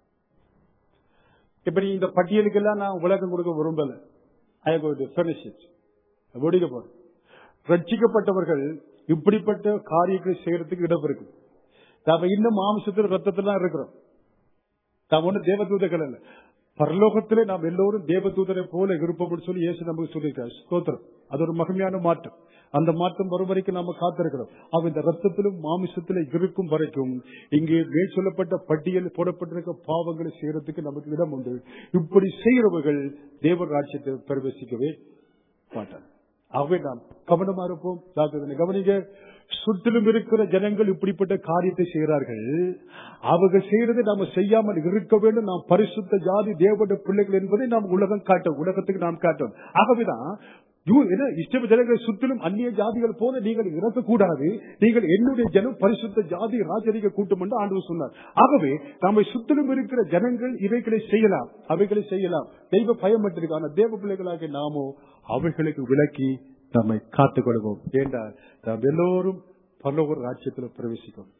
இப்ப நீ இந்த பட்டியலுக்கெல்லாம் நான் உலகம் கொடுக்க விரும்பல ஐ முடிக்க போறேன் ரட்சிக்கப்பட்டவர்கள் இப்படிப்பட்ட காரியங்களை செய்யறதுக்கு இடம் இருக்கு நாம இன்னும் மாம்சத்தில் ரத்தத்தில் தான் இருக்கிறோம் நாம் ஒண்ணு தேவதூதர்கள் அல்ல பரலோகத்திலே நாம் எல்லோரும் தேவதூதரை போல இருப்போம்னு சொல்லி இயேசு நமக்கு சொல்லியிருக்காரு ஸ்தோத்திரம் அது ஒரு மகிமையான மாற்றம் அந்த மாற்றம் வரும் வரைக்கும் நாம காத்திருக்கிறோம் அவ இந்த ரத்தத்திலும் மாமிசத்திலும் இருக்கும் வரைக்கும் இங்கே மேல் சொல்லப்பட்ட பட்டியல் போடப்பட்டிருக்க பாவங்களை செய்யறதுக்கு நமக்கு இடம் உண்டு இப்படி செய்கிறவர்கள் தேவ ராஜ்யத்தை பிரவேசிக்கவே மாட்டார் ஆகவே நாம் கவனமா இருப்போம் ஜாக்கிரதை கவனிங்க சுற்றிலும் இருக்கிற ஜனங்கள் இப்படிப்பட்ட காரியத்தை செய்கிறார்கள் அவர்கள் செய்யறதை நாம செய்யாமல் இருக்க வேண்டும் நாம் பரிசுத்த ஜாதி தேவட பிள்ளைகள் என்பதை நாம் உலகம் காட்டும் உலகத்துக்கு நாம் காட்டும் ஆகவேதான் யூ- என்ன இஷ்ட ஜனங்கள் சுற்றிலும் அந்நிய ஜாதிகள் போல நீங்கள் இறக்கக்கூடாது நீங்கள் என்னுடைய ஜனம் பரிசுத்த ஜாதி ராஜரிக கூட்டம் என்று ஆண்டு சொன்னார் ஆகவே நம்மை சுற்றிலும் இருக்கிற ஜனங்கள் இவைகளை செய்யலாம் அவைகளை செய்யலாம் தெய்வ பயமற்றிருக்கான தேவ பிள்ளைகளாக நாமோ அவைகளுக்கு விலக்கி நம்மை காத்துக் கொள்வோம் ஏண்டால் நாம் எல்லோரும் பரலோக ராஜ்யத்தில் பிரவேசிக்கும்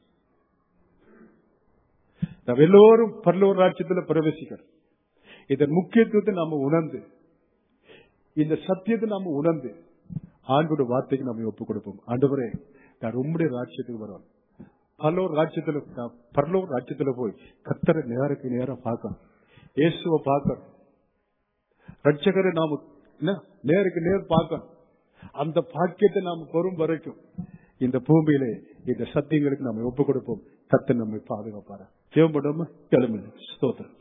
நாம் எல்லோரும் பரலோக ராஜ்யத்தில் பிரவேசிக்கிறோம் இதன் முக்கியத்துவத்தை நாம உணர்ந்து இந்த சத்தியத்தை நாம உணர்ந்து ஆண்டோட வார்த்தைக்கு நம்ம ஒப்புக் கொடுப்போம் ஆண்டவரே நான் உம்முடைய ராஜ்யத்துக்கு வரோம் பல்லோர் ராஜ்யத்துல நான் பரலோர் ராஜ்யத்துல போய் கத்தரை நேருக்கு நேரம் பார்க்கணும் இயேசுவை பார்க்கணும் ரட்சகரை நாம என்ன, நேருக்கு நேர் பார்க்கணும் அந்த பாக்கியத்தை நாம் பெறும் வரைக்கும் இந்த பூமியிலே இந்த சத்தியங்களுக்கு நம்ம ஒப்புக் கொடுப்போம் கத்தை நம்மை பாதுகாப்பாரு ஜெயம் பண்ணுவோமா கிளம்புங்க ஸ்தோத்திரம்